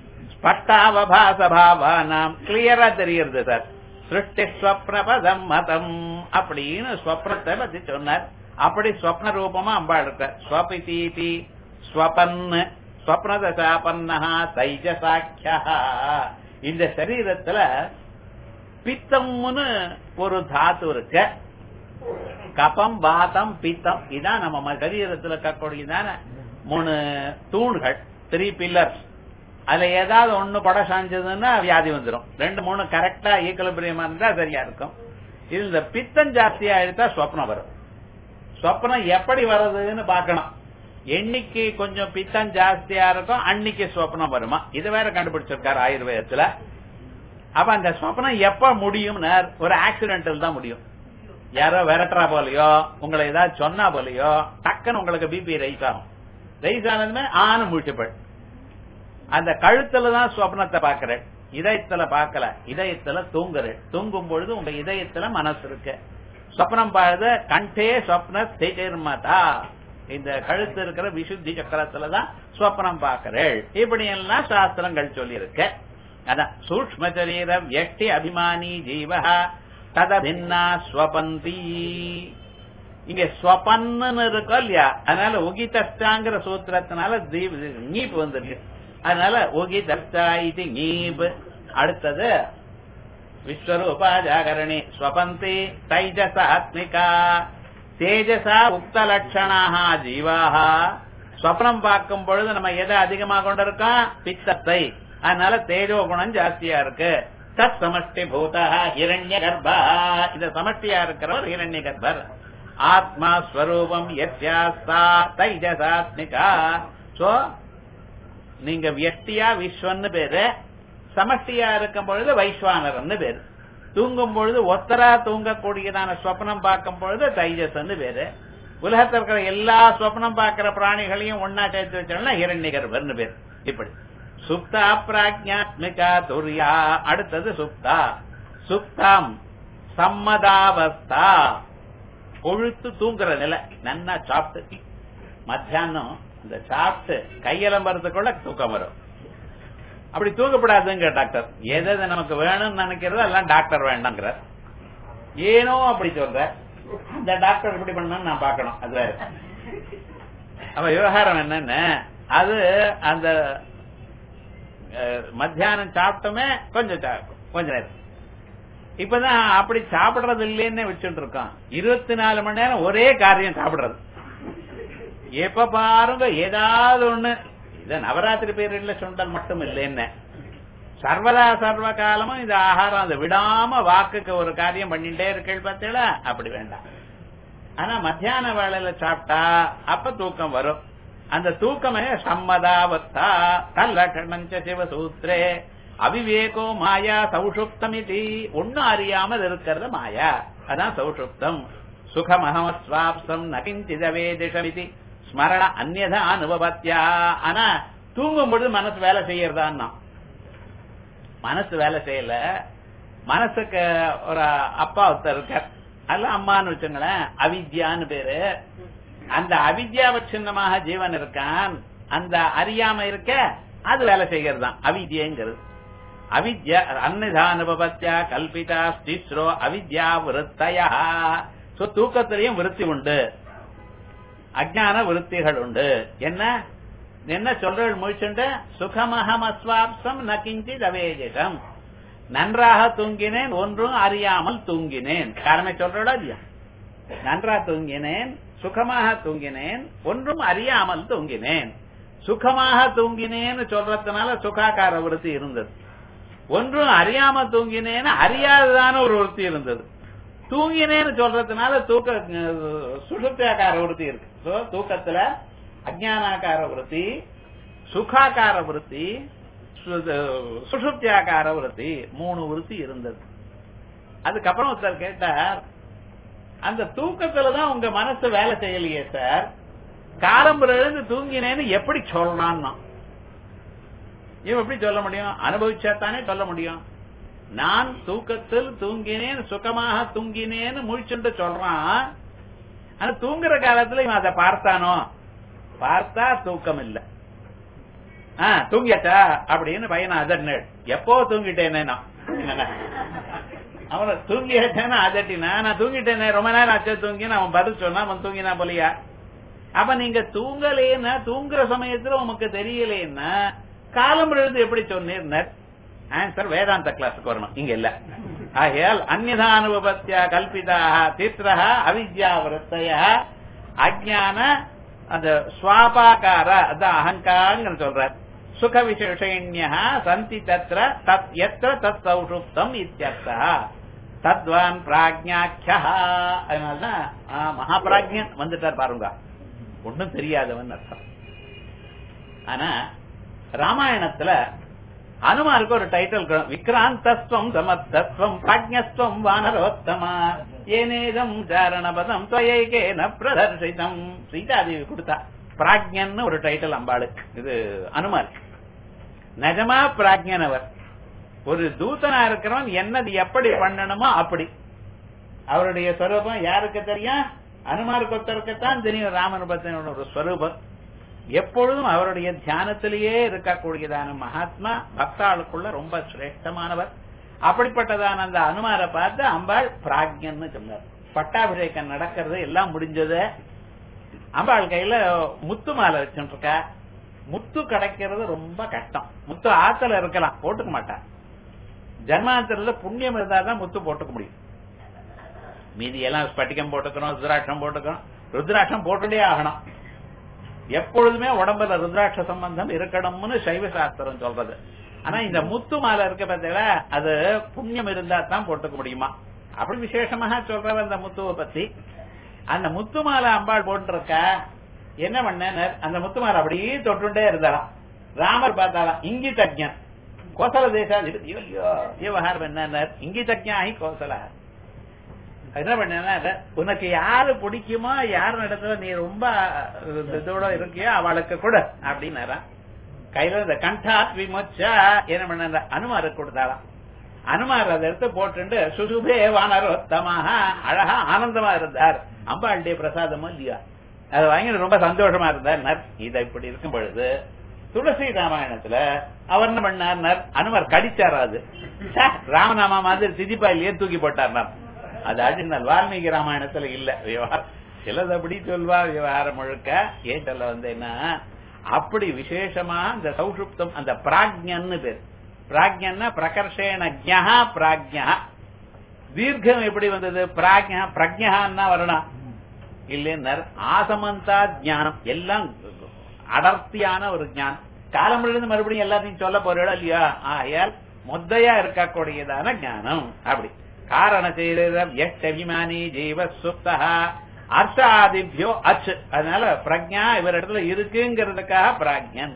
ஸ்பஷ்டாவபாச பாவானாம் கிளியரா தெரியுது சார் சிருஷ்டி ஸ்வப்ன பதம் மதம் அப்படின்னு ஸ்வப்னத்தை பத்தி சொன்னார் அப்படி ஸ்வப்ன ரூபமா அம்பாள் இருக்க ஸ்வபிதீதி ஸ்வபன் ஸ்வப்னதசாபன்னா தைஜசாக்கியா இந்த சரீரத்துல பித்தம்னு ஒரு தாத்து இருக்கு கபம் வாதம் பித்தம் இதான் நம்ம ம- சரீரத்துல இருக்கக்கூடியதான மூணு தூண்கள் த்ரீ பில்லர்ஸ் அதுல ஏதாவது ஒண்ணு பட சாஞ்சதுன்னா வியாதி வந்துடும் ரெண்டு மூணு கரெக்டா ஈக்குலபிரியமா இருந்தா சரியா இருக்கும் இது இந்த பித்தம் ஜாஸ்தியா எடுத்தா சொப்னம் வரும் சொப்னம் எப்படி வருதுன்னு பார்க்கணும் என்னைக்கு கொஞ்சம் பித்தம் ஜாஸ்தியா இருக்கும் அன்னைக்கு சொப்னம் வருமா இது வேற கண்டுபிடிச்சிருக்காரு ஆயுர்வேதத்துல அப்ப அந்த சொப்னம் எப்ப முடியும்னா ஒரு ஆக்சிடென்டல் தான் முடியும் யாரோ விரட்டுறா போலயோ உங்களை ஏதாவது சொன்னா போலயோ டக்குன்னு உங்களுக்கு பிபி ரைஸ் ஆகும் ரைஸ் ஆனதுமே ஆணு முழிச்சுப்பள் அந்த கழுத்துல தான் சொப்னத்தை பாக்குறேன் இதயத்துல பார்க்கல இதயத்துல தூங்குறேன் தூங்கும் பொழுது உங்க இதயத்துல மனசு இருக்கு சொப்னம் பாழுது கண்டே சொப்ன ஸ்திதிர்மதா இந்த கழுத்து இருக்கிற விசுத்தி சக்கரத்துல தான் சொப்னம் பாக்குறேள் இப்படி எல்லாம் சாஸ்திரங்கள் சொல்லியிருக்கு அதான் சூக்ம சரீரம் எஷ்டி அபிமானி ஜீவஹா ததபின்னா ஸ்வபந்தி இங்க ஸ்வபன்னு இருக்கோ இல்லையா அதனால உகிதஸ்தாங்கிற சூத்திரத்தினால தீப் நீப் வந்துருக்கு அதனால உகிதஸ்தா இது நீப் அடுத்தது விஸ்வரூபா ஜாகரணி ஸ்வபந்தி தைஜசாத்மிகா தேஜசா உக்த லட்சணாக ஜீவாக ஸ்வப்னம் பார்க்கும் பொழுது நம்ம எதை அதிகமாக கொண்டிருக்கோம் பித்தத்தை அதனால தேஜோ குணம் ஜாஸ்தியா இருக்கு தத் சமஷ்டி பூதா ஹிரண்ய கர்ப்பா இந்த சமஷ்டியா இருக்கிறவர் ஹிரண்ய கர்ப்பர் ஆத்மா ஸ்வரூபம் யத்யாஸ்தா தைஜசாத்மிகா சோ நீங்க வியஷ்டியா விஸ்வன்னு பேரு சமஷ்டியா இருக்கும் பொழுது வைஸ்வானரன்னு பேரு தூங்கும் பொழுது ஒத்தரா தூங்கக்கூடியதான ஸ்வப்னம் பார்க்கும் பொழுது தைஜஸ்ன்னு பேரு உலகத்தில் இருக்கிற எல்லா சொப்னம் பார்க்கிற பிராணிகளையும் ஒன்னா சேர்த்து வச்சோம்னா இரண்யகர்பர்னு பேர் இப்படி சுப்தா பிராஜ்யாத்மிகா துரியா அடுத்தது சுப்தா சுப்தாம் சம்மதாவஸ்தா கொழுத்து தூங்குற நிலை நன்னா சாப்பிட்டு மத்தியானம் அந்த சாப்பிட்டு கையலம்பரத்துக்குள்ள தூக்கம் வரும் அப்படி தூங்கப்படாதுங்க டாக்டர் எது எது நமக்கு வேணும்னு நினைக்கிறதோ எல்லாம் டாக்டர் வேண்டாங்கிறார் ஏனோ அப்படி சொல்ற இந்த டாக்டர் இப்படி பண்ணணும்னு நான் பார்க்கணும் அது வேற அப்ப விவகாரம் என்னன்னு அது அந்த அஹ், மத்தியானம் சாப்பிட்டோமே கொஞ்சம் சா- கொஞ்ச நேரம் இப்பதான் அப்படி சாப்பிடுறது இல்லைன்னு வச்சுட்டு இருக்கோம் இருபத்தி நாலு மணி நேரம் ஒரே காரியம் சாப்பிடுறது எப்ப பாருங்க ஏதாவது ஒண்ணு இத நவராத்திரி பீரியட்ல சுண்டல் மட்டும் இல்லைன்னு சர்வதா சர்வ காலமும் இந்த ஆகாரம் அதை விடாம வாக்குக்கு ஒரு காரியம் பண்ணிட்டே இருக்கீள் பார்த்தீங்களா அப்படி வேண்டாம் ஆனா மத்தியான வேளையில சாப்பிட்டா அப்ப தூக்கம் வரும் அந்த தூக்கமே சம்மதாவத்தா கல்லட்சணஞ்ச சிவசூத்ரே அவிவேகோ மாயா சௌஷுப்தமிதி ஒன்னும் அறியாமல் இருக்கிறது மாயா அதான் சௌஷுப்தம் சுகமஹமஸ்வாப்சம் நகிஞ்சிதவேதிஷமிதி ஸ்மரண அந்நதா அனுபவத்தியா ஆனா தூங்கும் பொழுது மனசு வேலை செய்யறதான்னா மனசு வேலை செய்யல மனசுக்கு ஒரு அப்பா ஒருத்தர் இருக்கார் அல்ல அம்மான்னு வச்சுங்களேன் அவித்யான்னு பேரு அந்த அவித்யாவச்சின்னமாக ஜீவன் இருக்கான் அந்த அறியாம இருக்க அது வேலை செய்யறதுதான் அவித்யங்கிறது அவித்யா அன்னதானுபவத்தியா கல்பிதா ஸ்ரீஸ்ரோ அவித்யா விருத்தயா சோ தூக்கத்திலையும் விருத்தி உண்டு அஜான விருத்திகள் உண்டு என்ன என்ன சொல்றது முழிச்சுண்டு சுகமகம் அஸ்வாப்சம் ந கிஞ்சித் அவேஜகம் நன்றாக தூங்கினேன் ஒன்றும் அறியாமல் தூங்கினேன் காரணமே சொல்றா இல்லையா நன்றா தூங்கினேன் சுகமாக தூங்கினேன் ஒன்றும் அறியாமல் தூங்கினேன் சுகமாக தூங்கினேன்னு சொல்றதுனால சுகாகார விருத்தி இருந்தது ஒன்றும் அறியாம தூங்கினேன்னு அறியாததான ஒரு விருத்தி இருந்தது தூங்கினேன்னு சொல்றதுனால தூக்க சுசுப்தியாக்கார விருத்தி இருக்கு So, தூக்கத்துல அஜானாக்கார விருத்தி சுகாக்கார விருத்தி சு- சுஷுப்தியாக்கார விருத்தி மூணு விருத்தி இருந்தது அதுக்கப்புறம் ஒருத்தர் கேட்டார் அந்த தூக்கத்துலதான் உங்க மனசு வேலை செய்யலையே சார் காலம்புற எழுந்து தூங்கினேன்னு எப்படி சொல்லலாம்னா இவன் எப்படி சொல்ல முடியும் அனுபவிச்சா தானே சொல்ல முடியும் நான் தூக்கத்தில் தூங்கினேன் சுகமாக தூங்கினேன்னு முழிச்சுட்டு சொல்றான் ஆனா தூங்குற காலத்துல இவன் அதை பார்த்தானோ பார்த்தா தூக்கம் இல்ல ஆ தூங்கியாச்சா அப்படின்னு பையனை அதட்டினேன் எப்போ தூங்கிட்டேனே நான் அவனை தூங்கியாச்சேன்னு அதட்டினா நான் தூங்கிட்டேனே ரொம்ப நேரம் ஆச்சு தூங்கின்னு அவன் பதில் சொன்னா அவன் தூங்கினா போலியா அப்ப நீங்க தூங்கலேன்னா தூங்குற சமயத்துல உமக்கு தெரியலேன்னா காலம் எழுந்து எப்படி சொன்னீர் ஆன்சர் வேதாந்த கிளாஸுக்கு வரணும் இங்க இல்ல ஆகையால் அந்நிதா அனுபவத்தியா கல்பிதாக தீர்த்தக அவித்யா விரத்தய அஜான அந்த ஸ்வாபாகார அதான் அகங்காரங்கிற சொல்றார் சுக விசேஷண்யா சந்தி தத்ர தத் எத்திர தத் சௌஷுப்தம் இத்தியர்த்தா தத்வான் பிராஜ்யாக்கியா அதனாலதான் ஆ, மகாபிராஜ்யன் வந்துட்டார் பாருங்க ஒன்னும் தெரியாதவன் அர்த்தம் ஆனா ராமாயணத்துல அனுமாருக்கு ஒரு டைட்டில் விக்ராந்தஸ்வம் சமத்தஸ்வம் பிராஜ்யஸ்வம் வானரோத்தமா ஏனேதம் சாரணபதம் துவயைகேன பிரதர்ஷிதம் சீதாதேவி கொடுத்தா பிராஜ்யன்னு ஒரு டைட்டில் அம்பாளுக்கு இது அனுமாருக்கு நிஜமா பிராஜ்யன் அவர் ஒரு தூதனா இருக்கிறவன் என்னது எப்படி பண்ணணுமோ அப்படி அவருடைய ஸ்வரூபம் யாருக்கு தெரியும் அனுமாருக்கு ஒருத்தருக்குத்தான் தெரியும் ராமன் பத்தின ஒரு ஸ்வரூபம் எப்பொழுதும் அவருடைய தியானத்திலேயே இருக்கக்கூடியதான மகாத்மா பக்தாளுக்குள்ள ரொம்ப சிரேஷ்டமானவர் அப்படிப்பட்டதான அந்த அனுமாரை பார்த்து அம்பாள் பிராக்யன்னு சொன்னார் பட்டாபிஷேகம் நடக்கிறது எல்லாம் முடிஞ்சது அம்பாள் கையில முத்து மாலை வச்சுட்டு இருக்கா முத்து கிடைக்கிறது ரொம்ப கஷ்டம் முத்து ஆத்துல இருக்கலாம் போட்டுக்க மாட்டா ஜன்மாந்தரத்துல புண்ணியம் இருந்தாதான் முத்து போட்டுக்க முடியும் மீதி எல்லாம் ஸ்பட்டிகம் போட்டுக்கணும் ருத்ராட்சம் போட்டுக்கணும் ருத்ராட்சம் போட்டுட்டே ஆகணும் எப்பொழுதுமே உடம்புல ருத்ராட்ச சம்பந்தம் இருக்கணும்னு சைவ சாஸ்திரம் சொல்றது ஆனா இந்த முத்து மாலை இருக்க பார்த்தீங்களா அது புண்ணியம் இருந்தா தான் போட்டுக்க முடியுமா அப்படி விசேஷமாக சொல்றவ அந்த முத்துவை பத்தி அந்த முத்து மாலை அம்பாள் போட்டிருக்கா என்ன பண்ண அந்த முத்து மாலை அப்படியே தொட்டுண்டே இருந்தாராம் ராமர் பார்த்தாராம் இங்கி தஜ்ஞன் கோசல தேசாதிபதி ஐயோ விவகாரம் என்ன இங்கி தஜ்ஞாகி கோசல என்ன பண்ண உனக்கு யாரு பிடிக்குமோ யார் இடத்துல நீ ரொம்ப இதோட இருக்கியோ அவளுக்கு கொடு அப்படின்னாரா கையில இந்த கண்டாத் விமோச்சா என்ன பண்ண அனுமாரு கொடுத்தாராம் அனுமார் அதை எடுத்து போட்டு சுசுபே வானரோத்தமாக அழகா ஆனந்தமா இருந்தார் அம்பாளுடைய பிரசாதமும் இல்லையா அதை வாங்கி ரொம்ப சந்தோஷமா இருந்தார் இதை இப்படி இருக்கும் பொழுது துளசி ராமாயணத்துல அவர் என்ன பண்ணார் அனுமர் கடிச்சார் அது ராமநாமா மாதிரி திதிப்பா இல்லையே தூக்கி போட்டார் அது அடிந்தால் வால்மீகி ராமாயணத்துல இல்ல விவகாரம் சிலது அப்படி சொல்வா விவகாரம் முழுக்க ஏட்டல்ல வந்து என்ன அப்படி விசேஷமா இந்த சௌஷுப்தம் அந்த பிராக்ஞன்னு பேர் பிராக்ஞன்னா பிரகர்ஷேன ஜா பிராக்ஞா தீர்க்கம் எப்படி வந்தது பிராக்ஞா பிரஜான்னா வரணும் இல்லைன்னர் ஆசமந்தா ஜானம் எல்லாம் அடர்த்தியான ஒரு ஞானம் காலமிலிருந்து மறுபடியும் எல்லாத்தையும் சொல்ல போறோம் இல்லையா ஆகையால் மொத்தையா இருக்கக்கூடியதான ஞானம் அப்படி காரண சரீரம் எட்டபிமானி ஜீவ சுப்தா அர்த்தாதிபியோ அச்சு அதனால பிரஜா இவரிடத்துல இருக்குங்கிறதுக்காக பிராஜ்யன்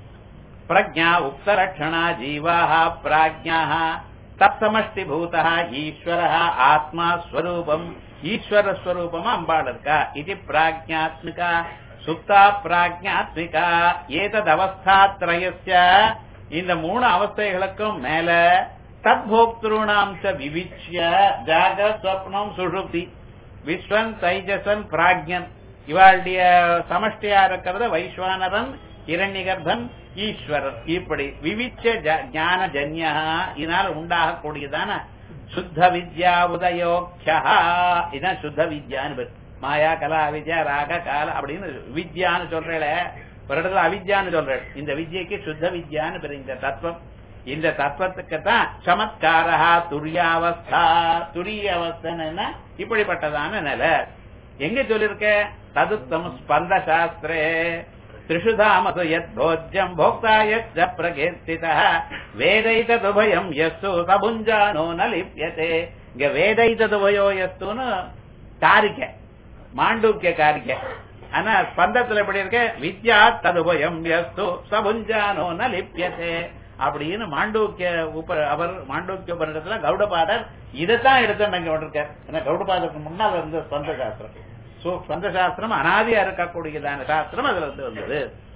பிரஜா உக்தலட்சணா ஜீவாக பிராஜ்யா தத்தமஷ்டி பூதா ஈஸ்வர ஆத்மா ஸ்வரூபம் ஈஸ்வர ஸ்வரூபமா அம்பாள் இருக்கா இது பிராஜ்யாத்மிகா சுப்தா பிராஜ்யாத்மிகா ஏதத் அவஸ்தாத்ரயஸ்ய இந்த மூணு அவஸ்தைகளுக்கும் மேல தத்போக்திருணாம் ச விவிச்சிய ஜாக ஸ்வப்னம் சுஷுப்தி விஸ்வன் தைஜசன் பிராக்யன் இவாளுடைய சமஷ்டியா இருக்கிறது வைஸ்வானரன் இரண்யகர்பன் ஈஸ்வரன் இப்படி விவிச்ச ஞான ஜன்யா இதனால் உண்டாகக்கூடியதான சுத்த வித்யா உதயோக்ஷா இதான் சுத்த வித்யான்னு பேர் மாயா கலா அவித்யா ராக கால அப்படின்னு வித்யான்னு சொல்றேன் ஒரு இடத்துல அவித்யான்னு சொல்றேன் இந்த வித்யக்கு சுத்த வித்யான்னு பேர் இந்த தத்துவம் இந்த தத்துவத்துக்கு தான் சமத்காரா துரியாவஸ்தா துரிய அவஸ்தன்னு இப்படிப்பட்டதான நிலை எங்க சொல்லிருக்க ததுத்தம் ஸ்பந்த சாஸ்திரே திரிஷுதாமசு யத் போஜ்யம் போக்தா யச்ச பிரகீர்த்தித வேதைததுபயம் யஸ்து சபுஞ்சானோ ந லிப்யதே இங்க வேதைததுபயோ யஸ்துன்னு காரிக்க மாண்டூக்கிய காரிக்க ஆனா ஸ்பந்தத்துல எப்படி இருக்க வித்யா ததுபயம் யஸ்து சபுஞ்சானோ ந லிப்யதே அப்படின்னு மாண்டூக்கிய உப அவர் மாண்டூக்கிய உபரிடத்துல கௌடபாதர் இதைத்தான் எடுத்துட்டு இருக்கார் ஏன்னா கௌடபாதருக்கு முன்னால் இருந்த ஸ்பந்த சாஸ்திரம் சோ ஸ்பந்த சாஸ்திரம் அனாதியா இருக்கக்கூடியதான சாஸ்திரம் அதுல வந்து வந்தது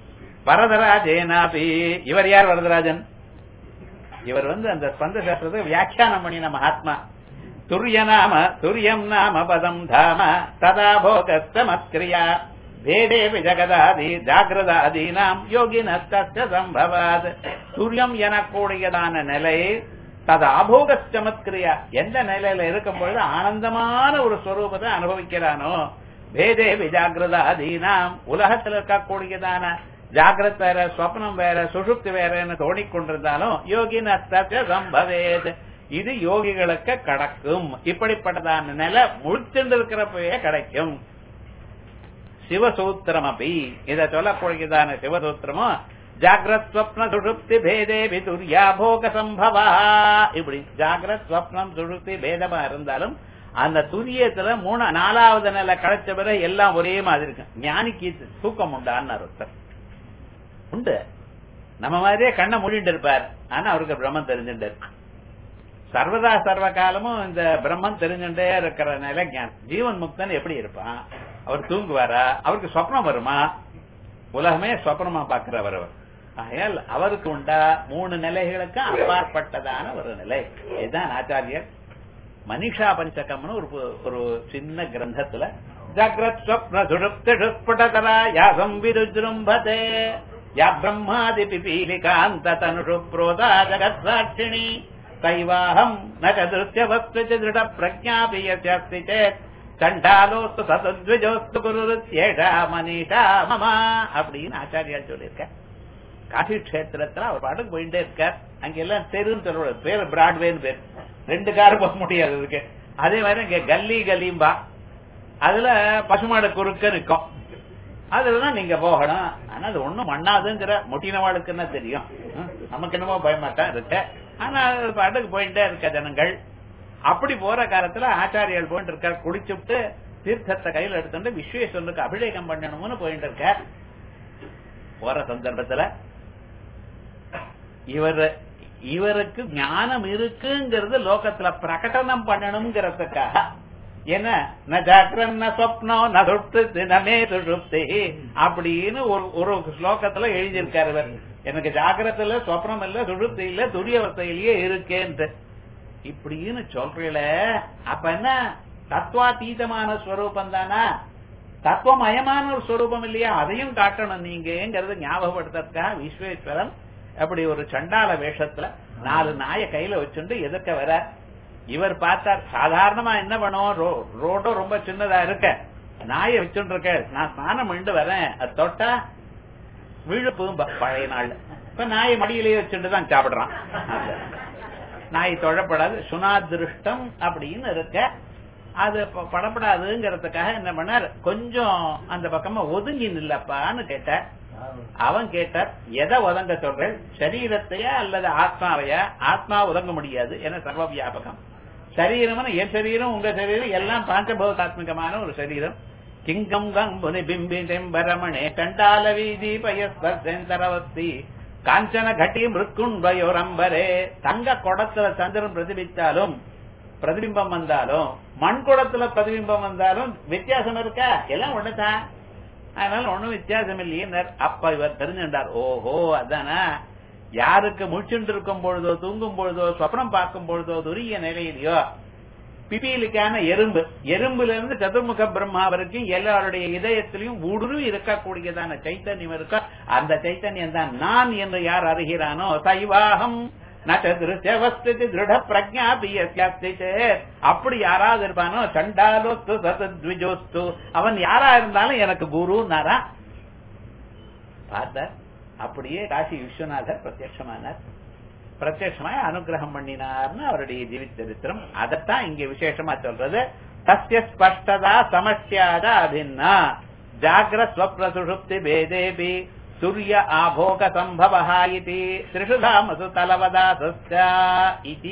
வரதராஜேனாபி இவர் யார் வரதராஜன் இவர் வந்து அந்த ஸ்பந்த சாஸ்திரத்துக்கு வியாக்கியானம் பண்ணின மகாத்மா துரிய நாம துரியம் நாம பதம் தாம ததா போகஸ்தமத்கிரியா வேடேவி ஜகதாதி ஜாகிரதாதீனாம் யோகின சம்பவாத் துரியம் எனக்கூடியதான நிலை தது அபோக சமத்கிரியா எந்த நிலையில இருக்கும் பொழுது ஆனந்தமான ஒரு ஸ்வரூபத்தை அனுபவிக்கிறானோ வேதே விஜாகிரதாதீனாம் உலகத்தில் இருக்கக்கூடியதான ஜாகிரத் வேற ஸ்வப்னம் வேற சுசுப்தி வேறன்னு தோணிக்கொண்டிருந்தாலும் யோகின சம்பவேத் இது யோகிகளுக்கு கடக்கும் இப்படிப்பட்டதான நிலை முழிச்சுட்டு இருக்கிறப்பவே கிடைக்கும் சிவசூத்திரம் அப்படி இத சொல்லக்கூடியதான சிவசூத்திரமும் ஜாகிரத் ஸ்வப்ன சுழுப்தி பேதே விதுர்யா போக சம்பவா இப்படி ஜாகிரத் ஸ்வப்னம் சுழுப்தி பேதமா இருந்தாலும் அந்த துரியத்துல மூணு நாலாவது நிலை கிடைச்ச பிறகு எல்லாம் ஒரே மாதிரி இருக்கும் ஞானிக்கு தூக்கம் உண்டான்னு ஒருத்தர் உண்டு நம்ம மாதிரியே கண்ணை மூடிட்டு இருப்பார் ஆனா அவருக்கு பிரம்மம் தெரிஞ்சுட்டு சர்வதா சர்வ காலமும் இந்த பிரம்மம் தெரிஞ்சுட்டே இருக்கிற நிலை ஞானம் ஜீவன் முக்தன் எப்படி இருப்பான் அவர் தூங்குவாரா அவருக்கு சொப்னம் வருமா உலகமே சொப்னமா பாக்குறவர் அவர் ஆகையால் அவருக்கு உண்டா மூணு நிலைகளுக்கு அப்பாற்பட்டதான ஒரு நிலை இதுதான் ஆச்சாரியர் மனிஷா பஞ்சகம்னு ஒரு ஒரு சின்ன கிரந்தத்துல ஜாகிரத் ஸ்வப்ன சுடுப்திடுஸ்புடதரா யாசம் விருஜும்பதே யா பிரம்மாதி பிபீலிகாந்த தனுஷு புரோதா ஜகத் சாட்சிணி தைவாஹம் ந சதுர்த்திய வஸ்து திருட பிரஜாபியஸ்தி சேத் சண்டாலோஸ்து சதுத்விஜோஸ்து குருருத்யேஷா மனிஷா மமா அப்படின்னு ஆச்சாரியால் சொல்லியிருக்க காசி கஷேத்திரத்துல அவர் பாட்டுக்கு போயிட்டே இருக்கார் அங்க எல்லாம் தெருன்னு சொல்ல பேர் பிராட்வேன்னு பேர் ரெண்டு கார் போக முடியாது இருக்கு அதே மாதிரி இங்க கல்லி கலிம்பா அதுல பசுமாடு குறுக்க நிற்கும் அதுலதான் நீங்க போகணும் ஆனா அது ஒண்ணும் பண்ணாதுங்கிற முட்டினவாளுக்கு என்ன தெரியும் நமக்கு என்னமோ பயமாட்டான் இருக்க ஆனா அது பாட்டுக்கு போயிட்டே இருக்க ஜனங்கள் அப்படி போற காலத்துல ஆச்சாரியால் போயிட்டு இருக்கார் குடிச்சுட்டு தீர்த்தத்தை கையில எடுத்துட்டு விஸ்வேஸ்வரனுக்கு அபிஷேகம் பண்ணணும்னு போயிட்டு இருக்க போற சந்தர்ப்பத்துல இவர் இவருக்கு ஞானம் இருக்குங்கிறது லோகத்துல பிரகடனம் பண்ணணுங்கிறதுக்காக என்ன ந ஜாக்கிரம் ந சொப்னம் ந சுட்டு நமே சுஷுப்தி அப்படின்னு ஒரு ஒரு ஸ்லோகத்துல எழுதியிருக்காரு இவர் எனக்கு ஜாக்கிரத்துல சொப்னம் இல்ல சுழுத்து இல்ல துரியவஸ்தையிலேயே இருக்கேன்ட்டு இப்படின்னு சொல்றீல அப்ப என்ன தத்துவாதீதமான ஸ்வரூபம் தானா தத்துவமயமான ஒரு ஸ்வரூபம் இல்லையா அதையும் காட்டணும் நீங்கிறது ஞாபகப்படுத்துறதுக்காக விஸ்வேஸ்வரன் அப்படி ஒரு சண்டால வேஷத்துல நாலு நாய கையில வச்சுட்டு எதிர்க்க வர இவர் பார்த்தார் சாதாரணமா என்ன பண்ணுவோம் ரோடும் ரொம்ப சின்னதா இருக்க நாயை வச்சுட்டு இருக்க நான் ஸ்நானம் பண்ணிட்டு வரேன் அது தொட்டா விழுப்பும் பழைய நாள் இப்ப நாயை மடியிலேயே வச்சுட்டு தான் சாப்பிடுறான் நாய் தொழப்படாது சுனாதிருஷ்டம் அப்படின்னு இருக்க அது படப்படாதுங்கிறதுக்காக என்ன பண்ணார் கொஞ்சம் அந்த பக்கமா ஒதுங்கி நில்லப்பான்னு கேட்ட அவன் கேட்டார் எதை ஒதங்க சொல்றேன் சரீரத்தையா அல்லது ஆத்மாவையா ஆத்மா ஒதங்க முடியாது என சர்வ வியாபகம் சரீரம் என் சரீரம் உங்க சரீரம் எல்லாம் பாஞ்சபௌதாத்மிகமான ஒரு சரீரம் கிங்கம் கம்புனி பிம்பி டெம்பரமணே கண்டால வீதி பயஸ்பர்செந்தரவஸ்தி காஞ்சன கட்டி மிருக்குண்பயோரம்பரே தங்க குடத்துல சந்திரன் பிரதிபித்தாலும் பிரதிபிம்பம் வந்தாலும் மண் குடத்துல பிரதிபிம்பம் வந்தாலும் வித்தியாசம் இருக்கா எல்லாம் ஒண்ணுதான் அதனால ஒண்ணும் வித்தியாசம் இல்லையே அப்ப இவர் தெரிஞ்சுட்டார் ஓஹோ அதானா யாருக்கு முழிச்சுட்டு இருக்கும் பொழுதோ தூங்கும் பொழுதோ சொப்னம் பார்க்கும் பொழுதோ துரிய நிலையிலையோ பிபியிலுக்கான எறும்பு எறும்புல இருந்து சதுர்முக பிரம்மா வரைக்கும் எல்லாருடைய இதயத்திலையும் ஊடுருவி இருக்கக்கூடியதான சைத்தன்யம் இருக்கா அந்த சைத்தன்யம் தான் நான் என்று யார் அறிகிறானோ சைவாகம் திருட பிரஜா அப்படி யாராவது இருப்பானோ சண்டாலோஸ்து சத்விஜோஸ்து அவன் யாரா இருந்தாலும் எனக்கு குருன்னாரா பார்த்த அப்படியே காசி விஸ்வநாதர் பிரத்யட்சமானார் பிரத்யட்சமாய் அனுகிரகம் பண்ணினார்னு அவருடைய ஜீவிச்சரித்திரம் அதைத்தான் இங்க விசேஷமா சொல்றது சத்திய ஸ்பஷ்டதா சமஸ்யாத அபின்னா ஜாகிர ஸ்வப்ரசுஷுப்தி பேதேபி துரிய ஆபோக சம்பவா இது திரிஷு தாமசு தலவதாசஸ்ய இதி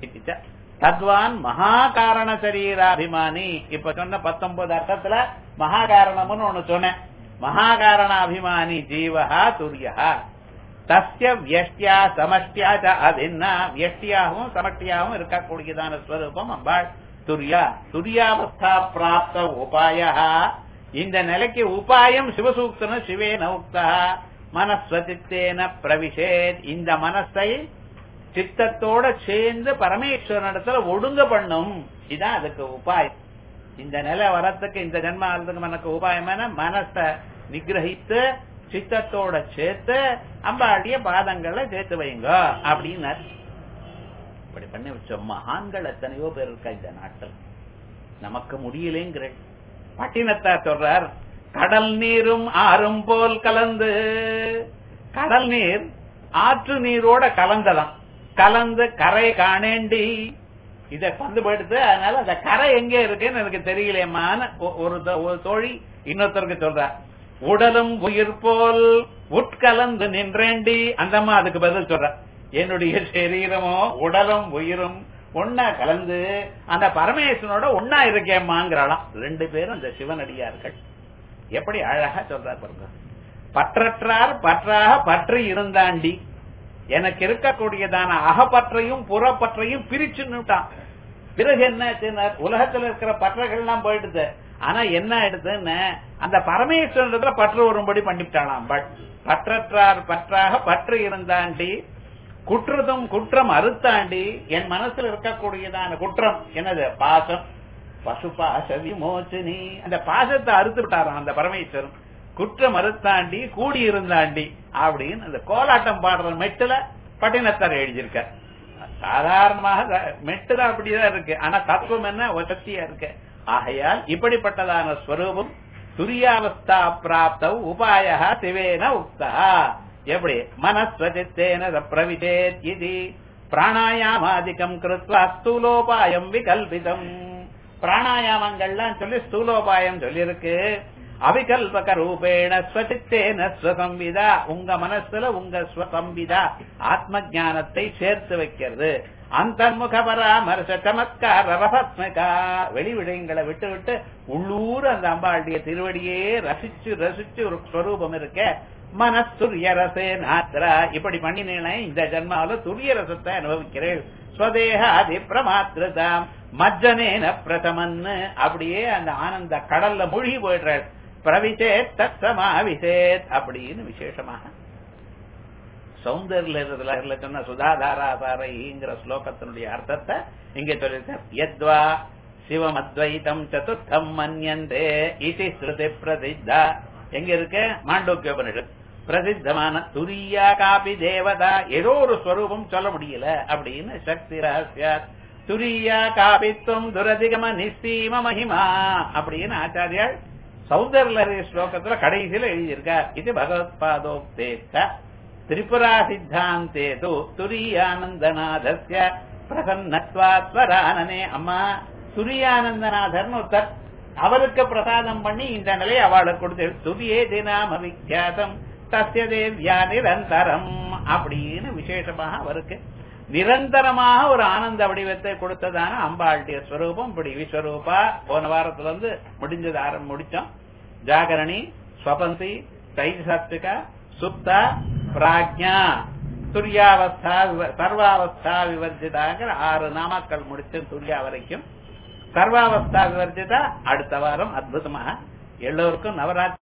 தத்வான் மகாகாரண சரீராபிமானி இப்ப சொன்ன பத்தொன்பது அர்த்தத்துல மகாகாரணம்னு ஒண்ணு சொன்னேன் மகாகாரணாபிமானி ஜீவஹா துரியா தஸ்ய வியஷ்டியா சமஷ்டியா அபின்னா வியஷ்டியாகவும் சமஷ்டியாகவும் இருக்கக்கூடியதான ஸ்வரூபம் அம்பாள் துரியா துரியாவஸ்தா பிராப்த உபாய இந்த நிலைக்கு உபாயம் சிவசூக்தன சிவேன உக்தா மனஸ்வசித்தேன பிரவிஷேத் இந்த மனசை சித்தத்தோட சேர்ந்து பரமேஸ்வரனிடத்துல ஒடுங்க பண்ணும் இதான் அதுக்கு உபாயம் இந்த நிலை வரத்துக்கு இந்த ஜென்ம ஆகிறதுக்கு எனக்கு உபாயமான மனசை நிகிரகித்து சித்தத்தோட சேர்த்து அம்பாடிய பாதங்களை சேர்த்து வைங்க அப்படின்னார் இப்படி பண்ணி வச்ச மகான்கள் எத்தனையோ பேர் இருக்கா இந்த நாட்டில் நமக்கு முடியலேங்கிற பட்டினத்தார் சொல்றார் கடல் நீரும் ஆறும் போல் கலந்து கடல் நீர் ஆற்று நீரோட கலந்ததாம் கலந்து கரை காணேண்டி இத பந்து போயிடுது அதனால அந்த கரை எங்க இருக்குன்னு எனக்கு தெரியலையமான ஒரு ஒரு தோழி இன்னொருத்தருக்கு சொல்றார் உடலும் உயிர் போல் உட்கலந்து நின்றேண்டி அந்தம்மா அதுக்கு பதில் சொல்ற என்னுடைய சரீரமோ உடலும் உயிரும் ஒன்னா கலந்து அந்த பரமேஸ்வரனோட ஒன்னா இருக்கேம்மாங்கிறாளாம் ரெண்டு பேரும் அந்த சிவனடியார்கள் எப்படி அழகா சொல்றார் பாருங்க பற்றற்றார் பற்றாக பற்றி இருந்தாண்டி எனக்கு இருக்கக்கூடியதான அகப்பற்றையும் புறப்பற்றையும் பிரிச்சுன்னுட்டான் பிறகு என்ன உலகத்துல இருக்கிற பற்றகள் எல்லாம் போயிடுது ஆனா என்ன ஆயிடுதுன்னு அந்த பரமேஸ்வரத்துல பற்று வரும்படி பண்ணிவிட்டாளாம் பட் பற்றற்றார் பற்றாக பற்று இருந்தாண்டி குற்றதும் குற்றம் அறுத்தாண்டி என் மனசுல இருக்கக்கூடியதான குற்றம் என்னது பாசம் பசு பாச விமோச்சினி அந்த பாசத்தை அறுத்து விட்டாராம் அந்த பரமேஸ்வரன் குற்றம் அறுத்தாண்டி கூடி இருந்தாண்டி அப்படின்னு அந்த கோலாட்டம் பாடுற மெட்டுல பட்டினத்தார் எழுதியிருக்க சாதாரணமாக மெட்டுதான் அப்படிதான் இருக்கு ஆனா தத்துவம் என்ன சக்தியா இருக்கு ஆகையால் இப்படிப்பட்டதான ஸ்வரூபம் துரியாவஸ்தா பிராப்த உபாய சிவேன உக்தா எப்படி மனஸ்வசித்தேன பிரவிதேத் இது பிராணாயாமாதிக்கம் கிருத்வா ஸ்தூலோபாயம் விகல்பிதம் பிராணாயாமங்கள்லாம் சொல்லி ஸ்தூலோபாயம் சொல்லியிருக்கு அவிகல்பக ரூபேண ஸ்வசித்தேன ஸ்வசம்விதா உங்க மனசுல உங்க ஸ்வசம்விதா ஆத்ம ஞானத்தை சேர்த்து வைக்கிறது அந்தர்முக பராமர்ச சமத்கார ரசத்மிகா வெளி விடயங்களை விட்டு விட்டு உள்ளூர் அந்த அம்பாளுடைய திருவடியே ரசிச்சு ரசிச்சு ஒரு ஸ்வரூபம் இருக்க மனசுரிய ரசே நாத்ரா இப்படி பண்ணினேன் இந்த ஜென்மாவில துரிய ரசத்தை அனுபவிக்கிறேன் ஸ்வதேகாதி பிரமாத்திருதாம் மஜ்ஜனேன பிரதமன்னு அப்படியே அந்த ஆனந்த கடல்ல மூழ்கி போயிடுறார் பிரவிசேத் தத்சமாவிசேத் அப்படின்னு விசேஷமாக சௌந்தர்ல சொன்ன சுதாதாராதாரைங்கிற ஸ்லோகத்தினுடைய அர்த்தத்தை இங்க சொல்லியிருக்கார் யத்வா சிவமத்வைதம் சதுர்த்தம் மன்யந்தே இது ஸ்ருதி பிரசித்தா எங்க இருக்கு மாண்டோக்கியோபனிஷத் பிரசித்தமான துரியா காபி தேவதா ஏதோ ஒரு ஸ்வரூபம் சொல்ல முடியல அப்படின்னு சக்தி ரகசியா துரியா காபித்துவம் துரதிகம நிஸ்தீம மகிமா அப்படின்னு ஆச்சாரியால் சௌந்தர்லரி ஸ்லோகத்துல கடைசியில எழுதியிருக்கார் இது பகவத்பாதோக்தேத்த திரிபுரா சித்தாந்தே து துரியானந்தநாதஸ்ய பிரசன்னத்வாத்வரானனே அம்மா துரியானந்தநாதர்னு ஒருத்தர் அவருக்கு பிரசாதம் பண்ணி இந்த நிலையை அவளுக்கு கொடுத்து துரியே தினாம விக்யாதம் தஸ்ய தேவ்யா நிரந்தரம் அப்படின்னு விசேஷமாக அவருக்கு நிரந்தரமாக ஒரு ஆனந்த வடிவத்தை கொடுத்ததான அம்பாளுடைய ஸ்வரூபம் இப்படி விஸ்வரூபா போன வாரத்துல இருந்து முடிஞ்சது ஆரம்பம் முடிச்சோம் ஜாகரணி ஸ்வபந்தி தைஜசாத்விகா சுப்தா பிராஜ்யா துரியாவஸ்தா விவ- சர்வாவஸ்தா விவர்ஜிதாங்கிற ஆறு நாமாக்கள் முடிச்சு துரியா வரைக்கும் சர்வாவஸ்தா விவர்ஜிதா அடுத்த வாரம் அற்புதமாக எல்லோருக்கும் நவராத்திரி